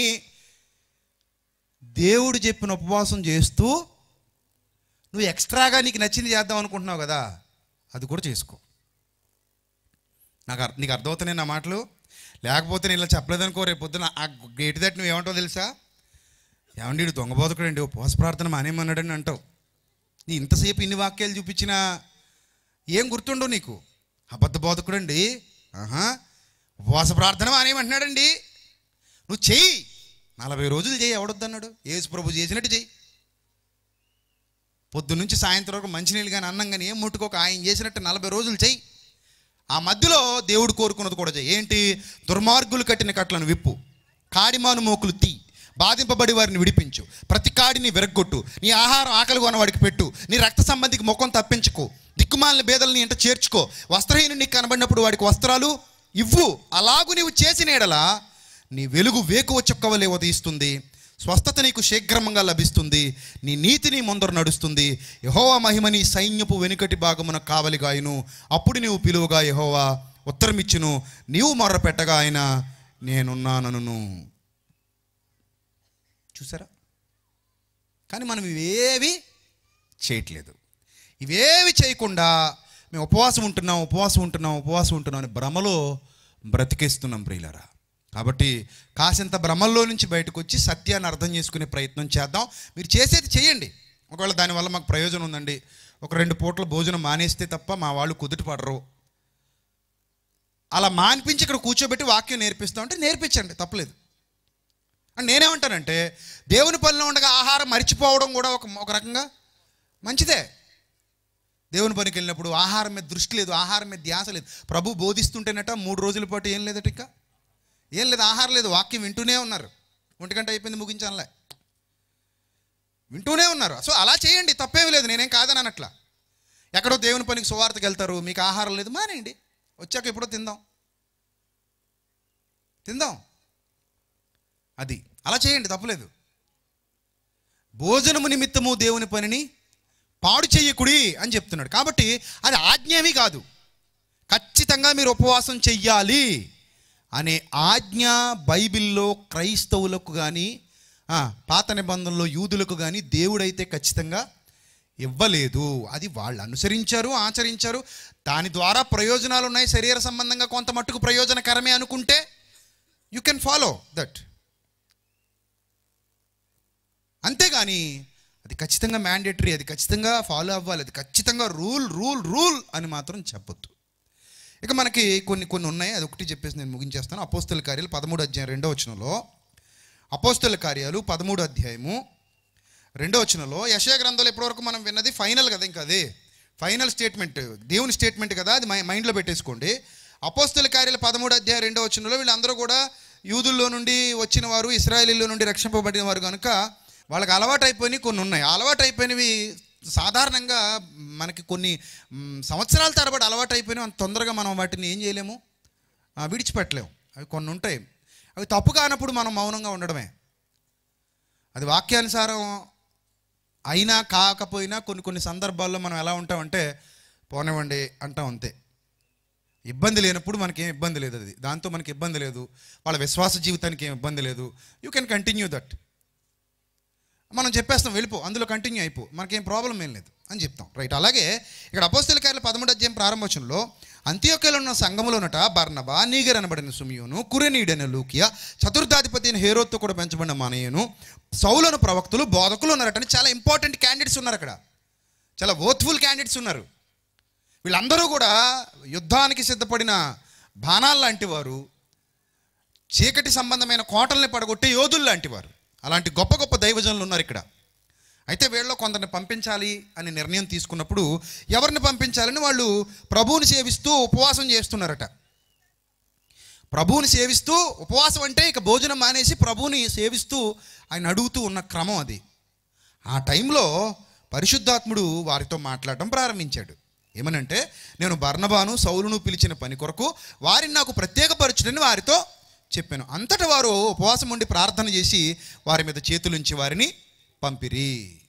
Speaker 2: దేవుడు చెప్పిన ఉపవాసం చేస్తూ నువ్వు ఎక్స్ట్రాగా నీకు నచ్చింది చేద్దాం అనుకుంటున్నావు కదా అది కూడా చేసుకో నాకు అర్- నీకు అర్థమవుతున్నాయి నా మాటలు లేకపోతే నేను ఇలా చెప్పలేదనుకో రేపు పొద్దున ఆ గేటు దట్టి నువ్వు ఏమంటావు తెలుసా ఏమండి వీడు దొంగ బోధకుడండి ఉపవాస ప్రార్థన మానేమన్నాడని అంటావు నీ ఇంతసేపు ఇన్ని వాక్యాలు చూపించినా ఏం గుర్తుండవు నీకు అబద్ధ బోధకుడండి ఆహా ఉపవాస ప్రార్థన మానేయమంటున్నాడండి నువ్వు చెయ్యి నలభై రోజులు చేయి ఎవడొద్దన్నాడు యేసు ప్రభు చేసినట్టు చెయ్యి పొద్దు నుంచి సాయంత్రం వరకు మంచినీళ్ళు కానీ అన్నం కానీ ఏం ముట్టుకోక ఆయన చేసినట్టు నలభై రోజులు చెయ్యి ఆ మధ్యలో దేవుడు కోరుకున్నది కూడా చెయ్యి ఏంటి దుర్మార్గులు కట్టిన కట్లను విప్పు కాడిమాను మోకులు తీ బాధింపబడి వారిని విడిపించు ప్రతి కాడిని విరగ్గొట్టు నీ ఆహారం ఆకలి కొన వాడికి పెట్టు నీ రక్త సంబంధికి ముఖం తప్పించుకో దిక్కుమాలిన బేదల్ని ఇంట చేర్చుకో వస్త్రహీను నీకు కనబడినప్పుడు వాడికి వస్త్రాలు ఇవ్వు అలాగు నీవు చేసిన ఎడలా నీ వెలుగు వేకువ చుక్కవలే ఉదయిస్తుంది స్వస్థత నీకు శీఘ్రంగా లభిస్తుంది నీ నీతిని ముందర నడుస్తుంది యహోవా మహిమ నీ సైన్యపు వెనుకటి భాగమున కావలిగాయను అప్పుడు నీవు పిలువగా యహోవా ఉత్తరమిచ్చును నీవు మొర్ర పెట్టగా ఆయన నేనున్నానను చూసారా కానీ మనం ఇవేవి చేయట్లేదు ఇవేవి చేయకుండా మేము ఉపవాసం ఉంటున్నాం ఉపవాసం ఉంటున్నాం ఉపవాసం ఉంటున్నాం అని భ్రమలో బ్రతికేస్తున్నాం ప్రియులరా కాబట్టి కాసింత భ్రమల్లో నుంచి బయటకు వచ్చి సత్యాన్ని అర్థం చేసుకునే ప్రయత్నం చేద్దాం మీరు చేసేది చేయండి ఒకవేళ దానివల్ల మాకు ప్రయోజనం ఉందండి ఒక రెండు పూట్ల భోజనం మానేస్తే తప్ప మా వాళ్ళు కుదుట పడరు అలా మానిపించి ఇక్కడ కూర్చోబెట్టి వాక్యం నేర్పిస్తాం అంటే నేర్పించండి తప్పలేదు అని నేనేమంటానంటే దేవుని పనిలో ఉండగా ఆహారం మర్చిపోవడం కూడా ఒక ఒక రకంగా మంచిదే దేవుని పనికి వెళ్ళినప్పుడు ఆహారం మీద దృష్టి లేదు ఆహారం మీద ధ్యాస లేదు ప్రభు బోధిస్తుంటేనట మూడు రోజుల పాటు ఏం లేదట ఇంకా ఏం లేదు ఆహారం లేదు వాక్యం వింటూనే ఉన్నారు ఒంటి గంట అయిపోయింది ముగించాలే వింటూనే ఉన్నారు సో అలా చేయండి తప్పేమి లేదు నేనేం కాదని అనట్లా ఎక్కడో దేవుని పనికి సువార్తకి వెళ్తారు మీకు ఆహారం లేదు మానేయండి వచ్చాక ఎప్పుడో తిందాం తిందాం అది అలా చేయండి తప్పలేదు భోజనము నిమిత్తము దేవుని పనిని పాడు చెయ్యకుడి అని చెప్తున్నాడు కాబట్టి అది ఆజ్ఞేమి కాదు ఖచ్చితంగా మీరు ఉపవాసం చెయ్యాలి అనే ఆజ్ఞ బైబిల్లో క్రైస్తవులకు కానీ పాత నిబంధనలో యూదులకు కానీ దేవుడైతే ఖచ్చితంగా ఇవ్వలేదు అది వాళ్ళు అనుసరించారు ఆచరించారు దాని ద్వారా ప్రయోజనాలు ఉన్నాయి శరీర సంబంధంగా కొంత మట్టుకు ప్రయోజనకరమే అనుకుంటే యూ కెన్ ఫాలో దట్ అంతేగాని అది ఖచ్చితంగా మ్యాండేటరీ అది ఖచ్చితంగా ఫాలో అవ్వాలి అది ఖచ్చితంగా రూల్ రూల్ రూల్ అని మాత్రం చెప్పొద్దు ఇక మనకి కొన్ని కొన్ని ఉన్నాయి అది ఒకటి చెప్పేసి నేను ముగించేస్తాను అపోస్తుల కార్యాలు పదమూడు అధ్యాయం రెండో వచనంలో అపోస్తుల కార్యాలు పదమూడు అధ్యాయము రెండో వచనంలో యశయ గ్రంథంలో ఇప్పటివరకు మనం విన్నది ఫైనల్ కదా ఇంకా అది ఫైనల్ స్టేట్మెంట్ దేవుని స్టేట్మెంట్ కదా అది మై- మైండ్లో పెట్టేసుకోండి అపోస్తుల కార్యాలు పదమూడు అధ్యాయం రెండో వచనంలో వీళ్ళందరూ కూడా యూదుల్లో నుండి వచ్చిన వారు ఇస్రాయేలీల్లో నుండి రక్షింపబడిన వారు కనుక వాళ్ళకి అలవాటు అయిపోయినవి కొన్ని ఉన్నాయి అలవాటు అయిపోయినవి సాధారణంగా మనకి కొన్ని మ్, సంవత్సరాల తరబడి అలవాటు అయిపోయినవి అంత తొందరగా మనం వాటిని ఏం చేయలేము ఆ, విడిచిపెట్టలేము అవి కొన్ని ఉంటాయి అవి తప్పు కానప్పుడు మనం మౌనంగా ఉండడమే అది వాక్యానుసారం అయినా కాకపోయినా కొన్ని కొన్ని సందర్భాల్లో మనం ఎలా ఉంటామంటే పోనివ్వండి అంటాం అంతే ఇబ్బంది లేనప్పుడు మనకేం ఇబ్బంది లేదు అది దాంతో మనకి ఇబ్బంది లేదు వాళ్ళ విశ్వాస జీవితానికి ఏం ఇబ్బంది లేదు యూ కెన్ కంటిన్యూ దట్ మనం చెప్పేస్తాం వెళ్ళిపో అందులో కంటిన్యూ అయిపో మనకేం ప్రాబ్లం ఏం లేదు అని చెప్తాం రైట్ అలాగే ఇక్కడ అపోస్తుల కార్యాల పదమూడు అధ్యాయం ప్రారంభోచనలో అంత్యోకలో ఉన్న సంఘములోనట బర్నబా నీగర్ అనబడిన సుమియోను కురెనీడైన లూకియా చతుర్థాధిపతి అయిన హేరోత్తో కూడా పెంచబడిన మనయ్యను సౌలను ప్రవక్తులు బోధకులు ఉన్నారట చాలా ఇంపార్టెంట్ క్యాండిడేట్స్ ఉన్నారు అక్కడ చాలా వర్త్ఫుల్ క్యాండిడేట్స్ ఉన్నారు వీళ్ళందరూ కూడా యుద్ధానికి సిద్ధపడిన బాణాలు లాంటి వారు చీకటి సంబంధమైన కోటల్ని పడగొట్టే యోధులు లాంటి వారు అలాంటి గొప్ప గొప్ప దైవజనులు ఉన్నారు ఇక్కడ అయితే వీళ్ళలో కొందరిని పంపించాలి అని నిర్ణయం తీసుకున్నప్పుడు ఎవరిని పంపించాలని వాళ్ళు ప్రభువుని సేవిస్తూ ఉపవాసం చేస్తున్నారట ప్రభువుని సేవిస్తూ ఉపవాసం అంటే ఇక భోజనం మానేసి ప్రభువుని సేవిస్తూ ఆయన అడుగుతూ ఉన్న క్రమం అది ఆ టైంలో పరిశుద్ధాత్ముడు వారితో మాట్లాడటం ప్రారంభించాడు ఏమనంటే నేను బర్నబాను సౌలును పిలిచిన పని కొరకు వారిని నాకు ప్రత్యేకపరచుడని వారితో చెప్పాను అంతటా వారు ఉపవాసం ఉండి ప్రార్థన చేసి వారి మీద చేతులుంచి వారిని పంపిరి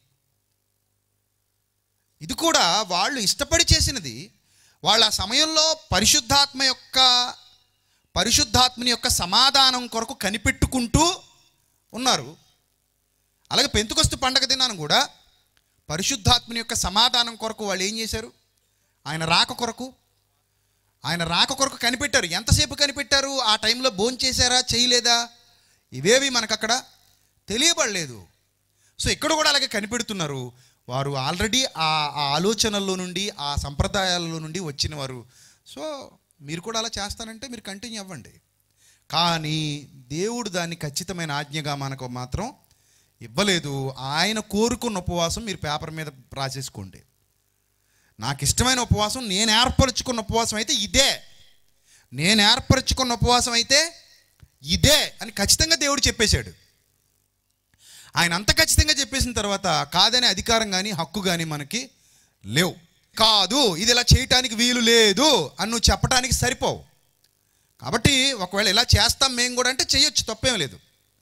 Speaker 2: ఇది కూడా వాళ్ళు ఇష్టపడి చేసినది వాళ్ళ ఆ సమయంలో పరిశుద్ధాత్మ యొక్క పరిశుద్ధాత్మని యొక్క సమాధానం కొరకు కనిపెట్టుకుంటూ ఉన్నారు అలాగే పెంతుకొస్తు పండగ దినాన్ని కూడా పరిశుద్ధాత్మని యొక్క సమాధానం కొరకు వాళ్ళు ఏం చేశారు ఆయన రాక కొరకు ఆయన రాక కొరకు కనిపెట్టారు ఎంతసేపు కనిపెట్టారు ఆ టైంలో భోజనం చేశారా చేయలేదా ఇవేవి మనకు అక్కడ తెలియబడలేదు సో ఇక్కడ కూడా అలాగే కనిపెడుతున్నారు వారు ఆల్రెడీ ఆ ఆ ఆలోచనల్లో నుండి ఆ సంప్రదాయాల్లో నుండి వచ్చిన వారు సో మీరు కూడా అలా చేస్తానంటే మీరు కంటిన్యూ అవ్వండి కానీ దేవుడు దాన్ని ఖచ్చితమైన ఆజ్ఞగా మనకు మాత్రం ఇవ్వలేదు ఆయన కోరుకున్న ఉపవాసం మీరు పేపర్ మీద రాసేసుకోండి నాకు ఇష్టమైన ఉపవాసం నేను ఏర్పరచుకున్న ఉపవాసం అయితే ఇదే నేను ఏర్పరచుకున్న ఉపవాసం అయితే ఇదే అని ఖచ్చితంగా దేవుడు చెప్పేశాడు ఆయన అంత ఖచ్చితంగా చెప్పేసిన తర్వాత కాదనే అధికారం కానీ హక్కు కానీ మనకి లేవు కాదు ఇది ఇలా చేయటానికి వీలు లేదు అని నువ్వు చెప్పడానికి సరిపోవు కాబట్టి ఒకవేళ ఇలా చేస్తాం మేము కూడా అంటే చేయొచ్చు తప్పేం లేదు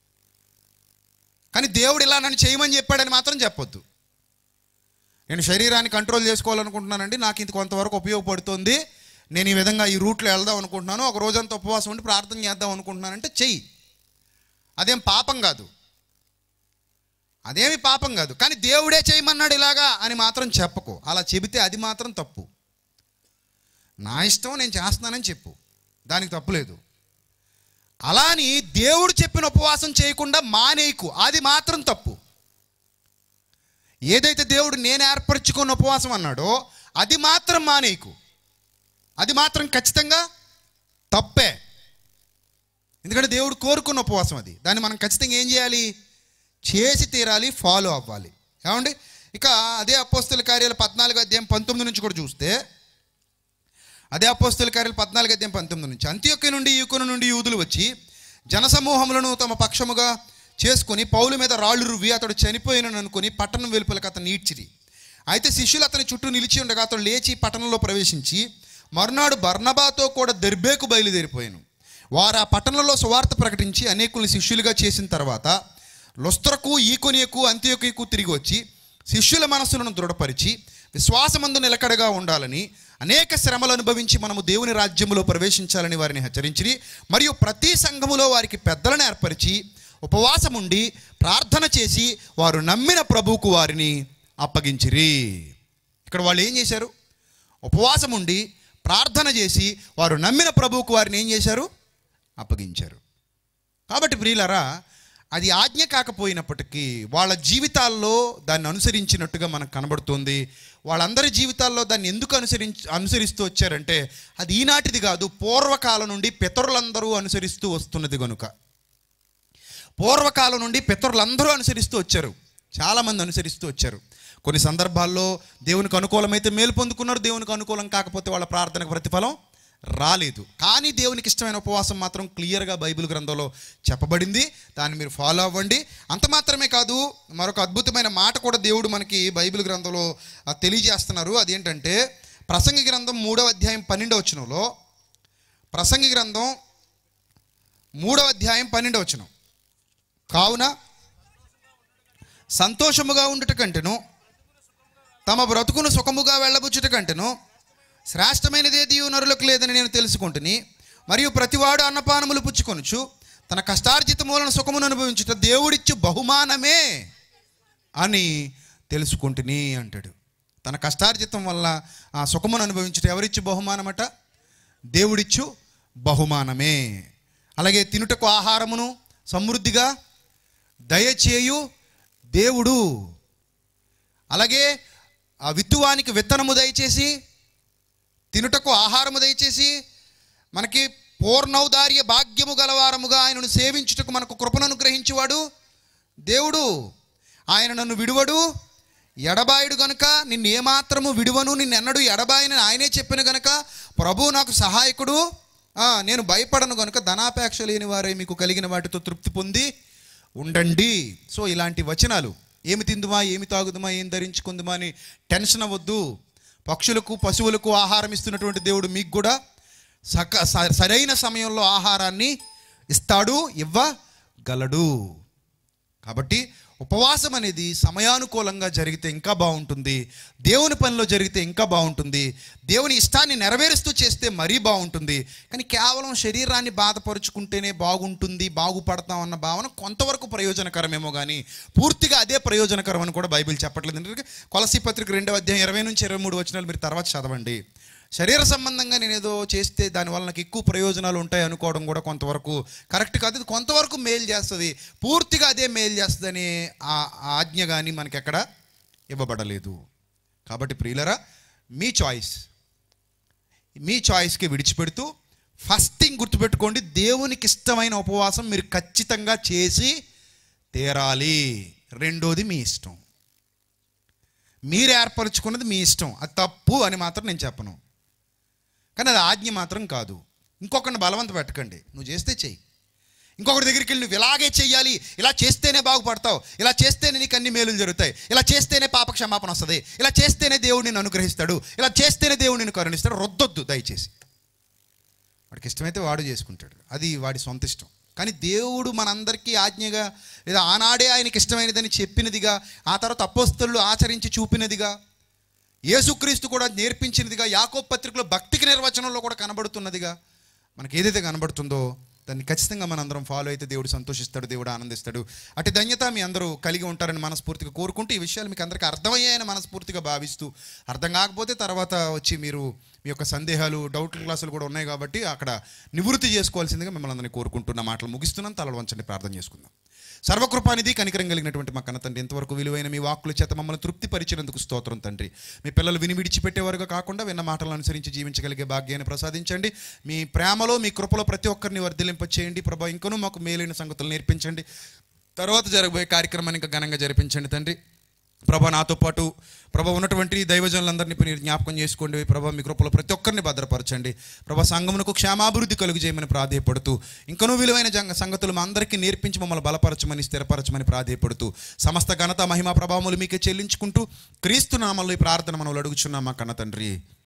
Speaker 2: కానీ దేవుడు ఇలా నన్ను చేయమని చెప్పాడని మాత్రం చెప్పొద్దు నేను శరీరాన్ని కంట్రోల్ చేసుకోవాలనుకుంటున్నానండి నాకు ఇది కొంతవరకు ఉపయోగపడుతుంది నేను ఈ విధంగా ఈ రూట్లో వెళ్దాం అనుకుంటున్నాను ఒక రోజంతా ఉపవాసం ఉండి ప్రార్థన చేద్దాం అనుకుంటున్నానంటే చెయ్యి అదేం పాపం కాదు అదేమి పాపం కాదు కానీ దేవుడే చేయమన్నాడు ఇలాగా అని మాత్రం చెప్పకు అలా చెబితే అది మాత్రం తప్పు నా ఇష్టం నేను చేస్తున్నానని చెప్పు దానికి తప్పులేదు అలా అని దేవుడు చెప్పిన ఉపవాసం చేయకుండా మానేయకు అది మాత్రం తప్పు ఏదైతే దేవుడు నేను ఏర్పరచుకున్న ఉపవాసం అన్నాడో అది మాత్రం మానేయకు అది మాత్రం ఖచ్చితంగా తప్పే ఎందుకంటే దేవుడు కోరుకున్న ఉపవాసం అది దాన్ని మనం ఖచ్చితంగా ఏం చేయాలి చేసి తీరాలి ఫాలో అవ్వాలి ఏమండి ఇక అదే అపోస్తుల కార్యాలు పద్నాలుగు అధ్యాయం పంతొమ్మిది నుంచి కూడా చూస్తే అదే అపోస్తుల కార్యాలు పద్నాలుగు అధ్యాయం పంతొమ్మిది నుంచి అంత్యొక్క నుండి ఈకొన నుండి యూదులు వచ్చి జనసమూహములను తమ పక్షముగా చేసుకుని పౌలు మీద రాళ్ళు రువ్వి అతడు చనిపోయినని అనుకుని పట్టణం వెలుపలకు అతను ఈడ్చిరి అయితే శిష్యులు అతని చుట్టూ నిలిచి ఉండగా అతడు లేచి పట్టణంలో ప్రవేశించి మరునాడు బర్నబాతో కూడా దెర్బేకు బయలుదేరిపోయాను వారు ఆ పట్టణంలో సువార్త ప్రకటించి అనేకుల్ని శిష్యులుగా చేసిన తర్వాత లొస్త్రకు ఈకొనియకు అంత్యోకియకు తిరిగి వచ్చి శిష్యుల మనస్సులను దృఢపరిచి విశ్వాసమందు నిలకడగా ఉండాలని అనేక శ్రమలు అనుభవించి మనము దేవుని రాజ్యములో ప్రవేశించాలని వారిని హెచ్చరించి మరియు ప్రతి సంఘములో వారికి పెద్దలను ఏర్పరిచి ఉపవాసం ఉండి ప్రార్థన చేసి వారు నమ్మిన ప్రభువుకు వారిని అప్పగించిరి ఇక్కడ వాళ్ళు ఏం చేశారు ఉపవాసం ఉండి ప్రార్థన చేసి వారు నమ్మిన ప్రభువుకు వారిని ఏం చేశారు అప్పగించారు కాబట్టి ప్రియులరా అది ఆజ్ఞ కాకపోయినప్పటికీ వాళ్ళ జీవితాల్లో దాన్ని అనుసరించినట్టుగా మనకు కనబడుతుంది వాళ్ళందరి జీవితాల్లో దాన్ని ఎందుకు అనుసరించి అనుసరిస్తూ వచ్చారంటే అది ఈనాటిది కాదు పూర్వకాలం నుండి పితరులందరూ అనుసరిస్తూ వస్తున్నది కనుక పూర్వకాలం నుండి పితరులందరూ అనుసరిస్తూ వచ్చారు చాలామంది అనుసరిస్తూ వచ్చారు కొన్ని సందర్భాల్లో దేవునికి అనుకూలమైతే మేలు పొందుకున్నారు దేవునికి అనుకూలం కాకపోతే వాళ్ళ ప్రార్థనకు ప్రతిఫలం రాలేదు కానీ దేవునికి ఇష్టమైన ఉపవాసం మాత్రం క్లియర్గా బైబిల్ గ్రంథంలో చెప్పబడింది దాన్ని మీరు ఫాలో అవ్వండి అంత మాత్రమే కాదు మరొక అద్భుతమైన మాట కూడా దేవుడు మనకి బైబిల్ గ్రంథంలో ఆ, తెలియజేస్తున్నారు అదేంటంటే ప్రసంగి గ్రంథం మూడవ అధ్యాయం పన్నెండవ వచనంలో ప్రసంగి గ్రంథం మూడవ అధ్యాయం పన్నెండవ వచనం కావున సంతోషముగా ఉండుట కంటెను తమ బ్రతుకును సుఖముగా వెళ్ళబుచ్చుట కంటెను శ్రేష్టమైనదేది నరులకు లేదని నేను తెలుసుకుంటుని మరియు ప్రతివాడు అన్నపానములు పుచ్చుకొనుచు తన కష్టార్జిత మూలన సుఖమును అనుభవించుట దేవుడిచ్చు బహుమానమే అని తెలుసుకుంటుని అంటాడు తన కష్టార్జితం వల్ల ఆ సుఖమును అనుభవించుట ఎవరిచ్చు బహుమానమట దేవుడిచ్చు బహుమానమే అలాగే తినుటకు ఆహారమును సమృద్ధిగా దయచేయు దేవుడు అలాగే ఆ విత్తువానికి విత్తనము దయచేసి తినుటకు ఆహారము దయచేసి మనకి పూర్ణౌదార్య భాగ్యము గలవారముగా ఆయనను సేవించుటకు మనకు కృపను అనుగ్రహించేవాడు దేవుడు ఆయన నన్ను విడువడు ఎడబాయుడు గనుక నిన్ను ఏమాత్రము విడువను నిన్నెన్నడు ఎడబాయని ఆయనే చెప్పిన గనుక ప్రభు నాకు సహాయకుడు ఆ, నేను భయపడను గనుక ధనాపేక్ష లేని వారే మీకు కలిగిన వాటితో తృప్తి పొంది ఉండండి సో ఇలాంటి వచనాలు ఏమి తిందుమా ఏమి తాగుదుమా ఏం ధరించుకుందుమా అని టెన్షన్ అవ్వద్దు పక్షులకు పశువులకు ఆహారం ఇస్తున్నటువంటి దేవుడు మీకు కూడా సక స- సరైన సమయంలో ఆహారాన్ని ఇస్తాడు ఇవ్వగలడు కాబట్టి ఉపవాసం అనేది సమయానుకూలంగా జరిగితే ఇంకా బాగుంటుంది దేవుని పనిలో జరిగితే ఇంకా బాగుంటుంది దేవుని ఇష్టాన్ని నెరవేరుస్తూ చేస్తే మరీ బాగుంటుంది కానీ కేవలం శరీరాన్ని బాధపరుచుకుంటేనే బాగుంటుంది బాగుపడతాం అన్న భావన కొంతవరకు ప్రయోజనకరమేమో కానీ పూర్తిగా అదే ప్రయోజనకరం అని కూడా బైబిల్ చెప్పట్లేదు ఎందుకంటే కొలసి పత్రిక రెండవ అధ్యాయం ఇరవై నుంచి ఇరవై మూడు వచనాలు మీరు తర్వాత చదవండి శరీర సంబంధంగా నేను ఏదో చేస్తే దానివల్ల నాకు ఎక్కువ ప్రయోజనాలు ఉంటాయి అనుకోవడం కూడా కొంతవరకు కరెక్ట్ కాదు ఇది కొంతవరకు మేలు చేస్తుంది పూర్తిగా అదే మేలు చేస్తుందని ఆ ఆ ఆజ్ఞ కానీ మనకి ఎక్కడ ఇవ్వబడలేదు కాబట్టి ప్రియులరా మీ చాయిస్ మీ చాయిస్కి విడిచిపెడుతూ ఫస్ట్ థింగ్ గుర్తుపెట్టుకోండి దేవునికి ఇష్టమైన ఉపవాసం మీరు ఖచ్చితంగా చేసి తీరాలి రెండోది మీ ఇష్టం మీరు ఏర్పరచుకున్నది మీ ఇష్టం అది తప్పు అని మాత్రం నేను చెప్పను కానీ అది ఆజ్ఞ మాత్రం కాదు ఇంకొకరిని బలవంత పెట్టకండి నువ్వు చేస్తే చెయ్యి ఇంకొకటి దగ్గరికి వెళ్ళి నువ్వు ఇలాగే చెయ్యాలి ఇలా చేస్తేనే బాగుపడతావు ఇలా చేస్తేనే నీకు అన్ని మేలులు జరుగుతాయి ఇలా చేస్తేనే పాప క్షమాపణ వస్తుంది ఇలా చేస్తేనే దేవుడు నిన్ను అనుగ్రహిస్తాడు ఇలా చేస్తేనే దేవుడు నిన్ను కరుణిస్తాడు రొద్దొద్దు దయచేసి వాడికి ఇష్టమైతే వాడు చేసుకుంటాడు అది వాడి సొంత ఇష్టం కానీ దేవుడు మనందరికీ ఆజ్ఞగా లేదా ఆనాడే ఆయనకి ఇష్టమైనదని చెప్పినదిగా ఆ తర్వాత అపోస్తలు ఆచరించి చూపినదిగా యేసుక్రీస్తు కూడా నేర్పించినదిగా యాకోబ్ పత్రికలో భక్తికి నిర్వచనంలో కూడా కనబడుతున్నదిగా మనకి ఏదైతే కనబడుతుందో దాన్ని ఖచ్చితంగా మనందరం ఫాలో అయితే దేవుడు సంతోషిస్తాడు దేవుడు ఆనందిస్తాడు అటు ధన్యత మీ అందరూ కలిగి ఉంటారని మనస్ఫూర్తిగా కోరుకుంటూ ఈ విషయాలు మీకు అందరికీ అర్థమయ్యాయని మనస్ఫూర్తిగా భావిస్తూ అర్థం కాకపోతే తర్వాత వచ్చి మీరు మీ యొక్క సందేహాలు డౌట్ క్లాసులు కూడా ఉన్నాయి కాబట్టి అక్కడ నివృత్తి చేసుకోవాల్సిందిగా మిమ్మల్ని అందరినీ కోరుకుంటున్న మాటలు ముగిస్తున్నాను తలలు వంచండి ప్రార్థన చేసుకుందాం సర్వకృపానిధి కనికరం కలిగినటువంటి మా కన్న తండ్రి ఎంతవరకు విలువైన మీ వాక్కుల చేత మమ్మల్ని తృప్తిపరిచినందుకు స్తోత్రం తండ్రి మీ పిల్లలు విని విడిచిపెట్టేవారుగా కాకుండా విన్న మాటలను అనుసరించి జీవించగలిగే భాగ్యాన్ని ప్రసాదించండి మీ ప్రేమలో మీ కృపలో ప్రతి ఒక్కరిని వర్ధిలింప చేయండి ప్రభా ఇంకనూ మాకు మేలైన సంగతులు నేర్పించండి తర్వాత జరగబోయే కార్యక్రమాన్ని ఇంకా ఘనంగా జరిపించండి తండ్రి ప్రభా నాతో పాటు ప్రభా ఉన్నటువంటి దైవజనులందరినీ మీరు జ్ఞాపకం చేసుకోండి ప్రభా మీ కృపలో ప్రతి ఒక్కరిని భద్రపరచండి ప్రభా సంఘమునకు క్షేమాభివృద్ధి కలుగు చేయమని ప్రాధేయపడుతూ ఇంకనూ విలువైన జంగ సంగతులు మా అందరికీ నేర్పించి మమ్మల్ని బలపరచమని స్థిరపరచమని ప్రాధేయపడుతూ సమస్త ఘనత మహిమ ప్రభావములు మీకే చెల్లించుకుంటూ క్రీస్తు నామంలో ఈ ప్రార్థన మనలు అడుగుచున్నాం మా కన్న తండ్రి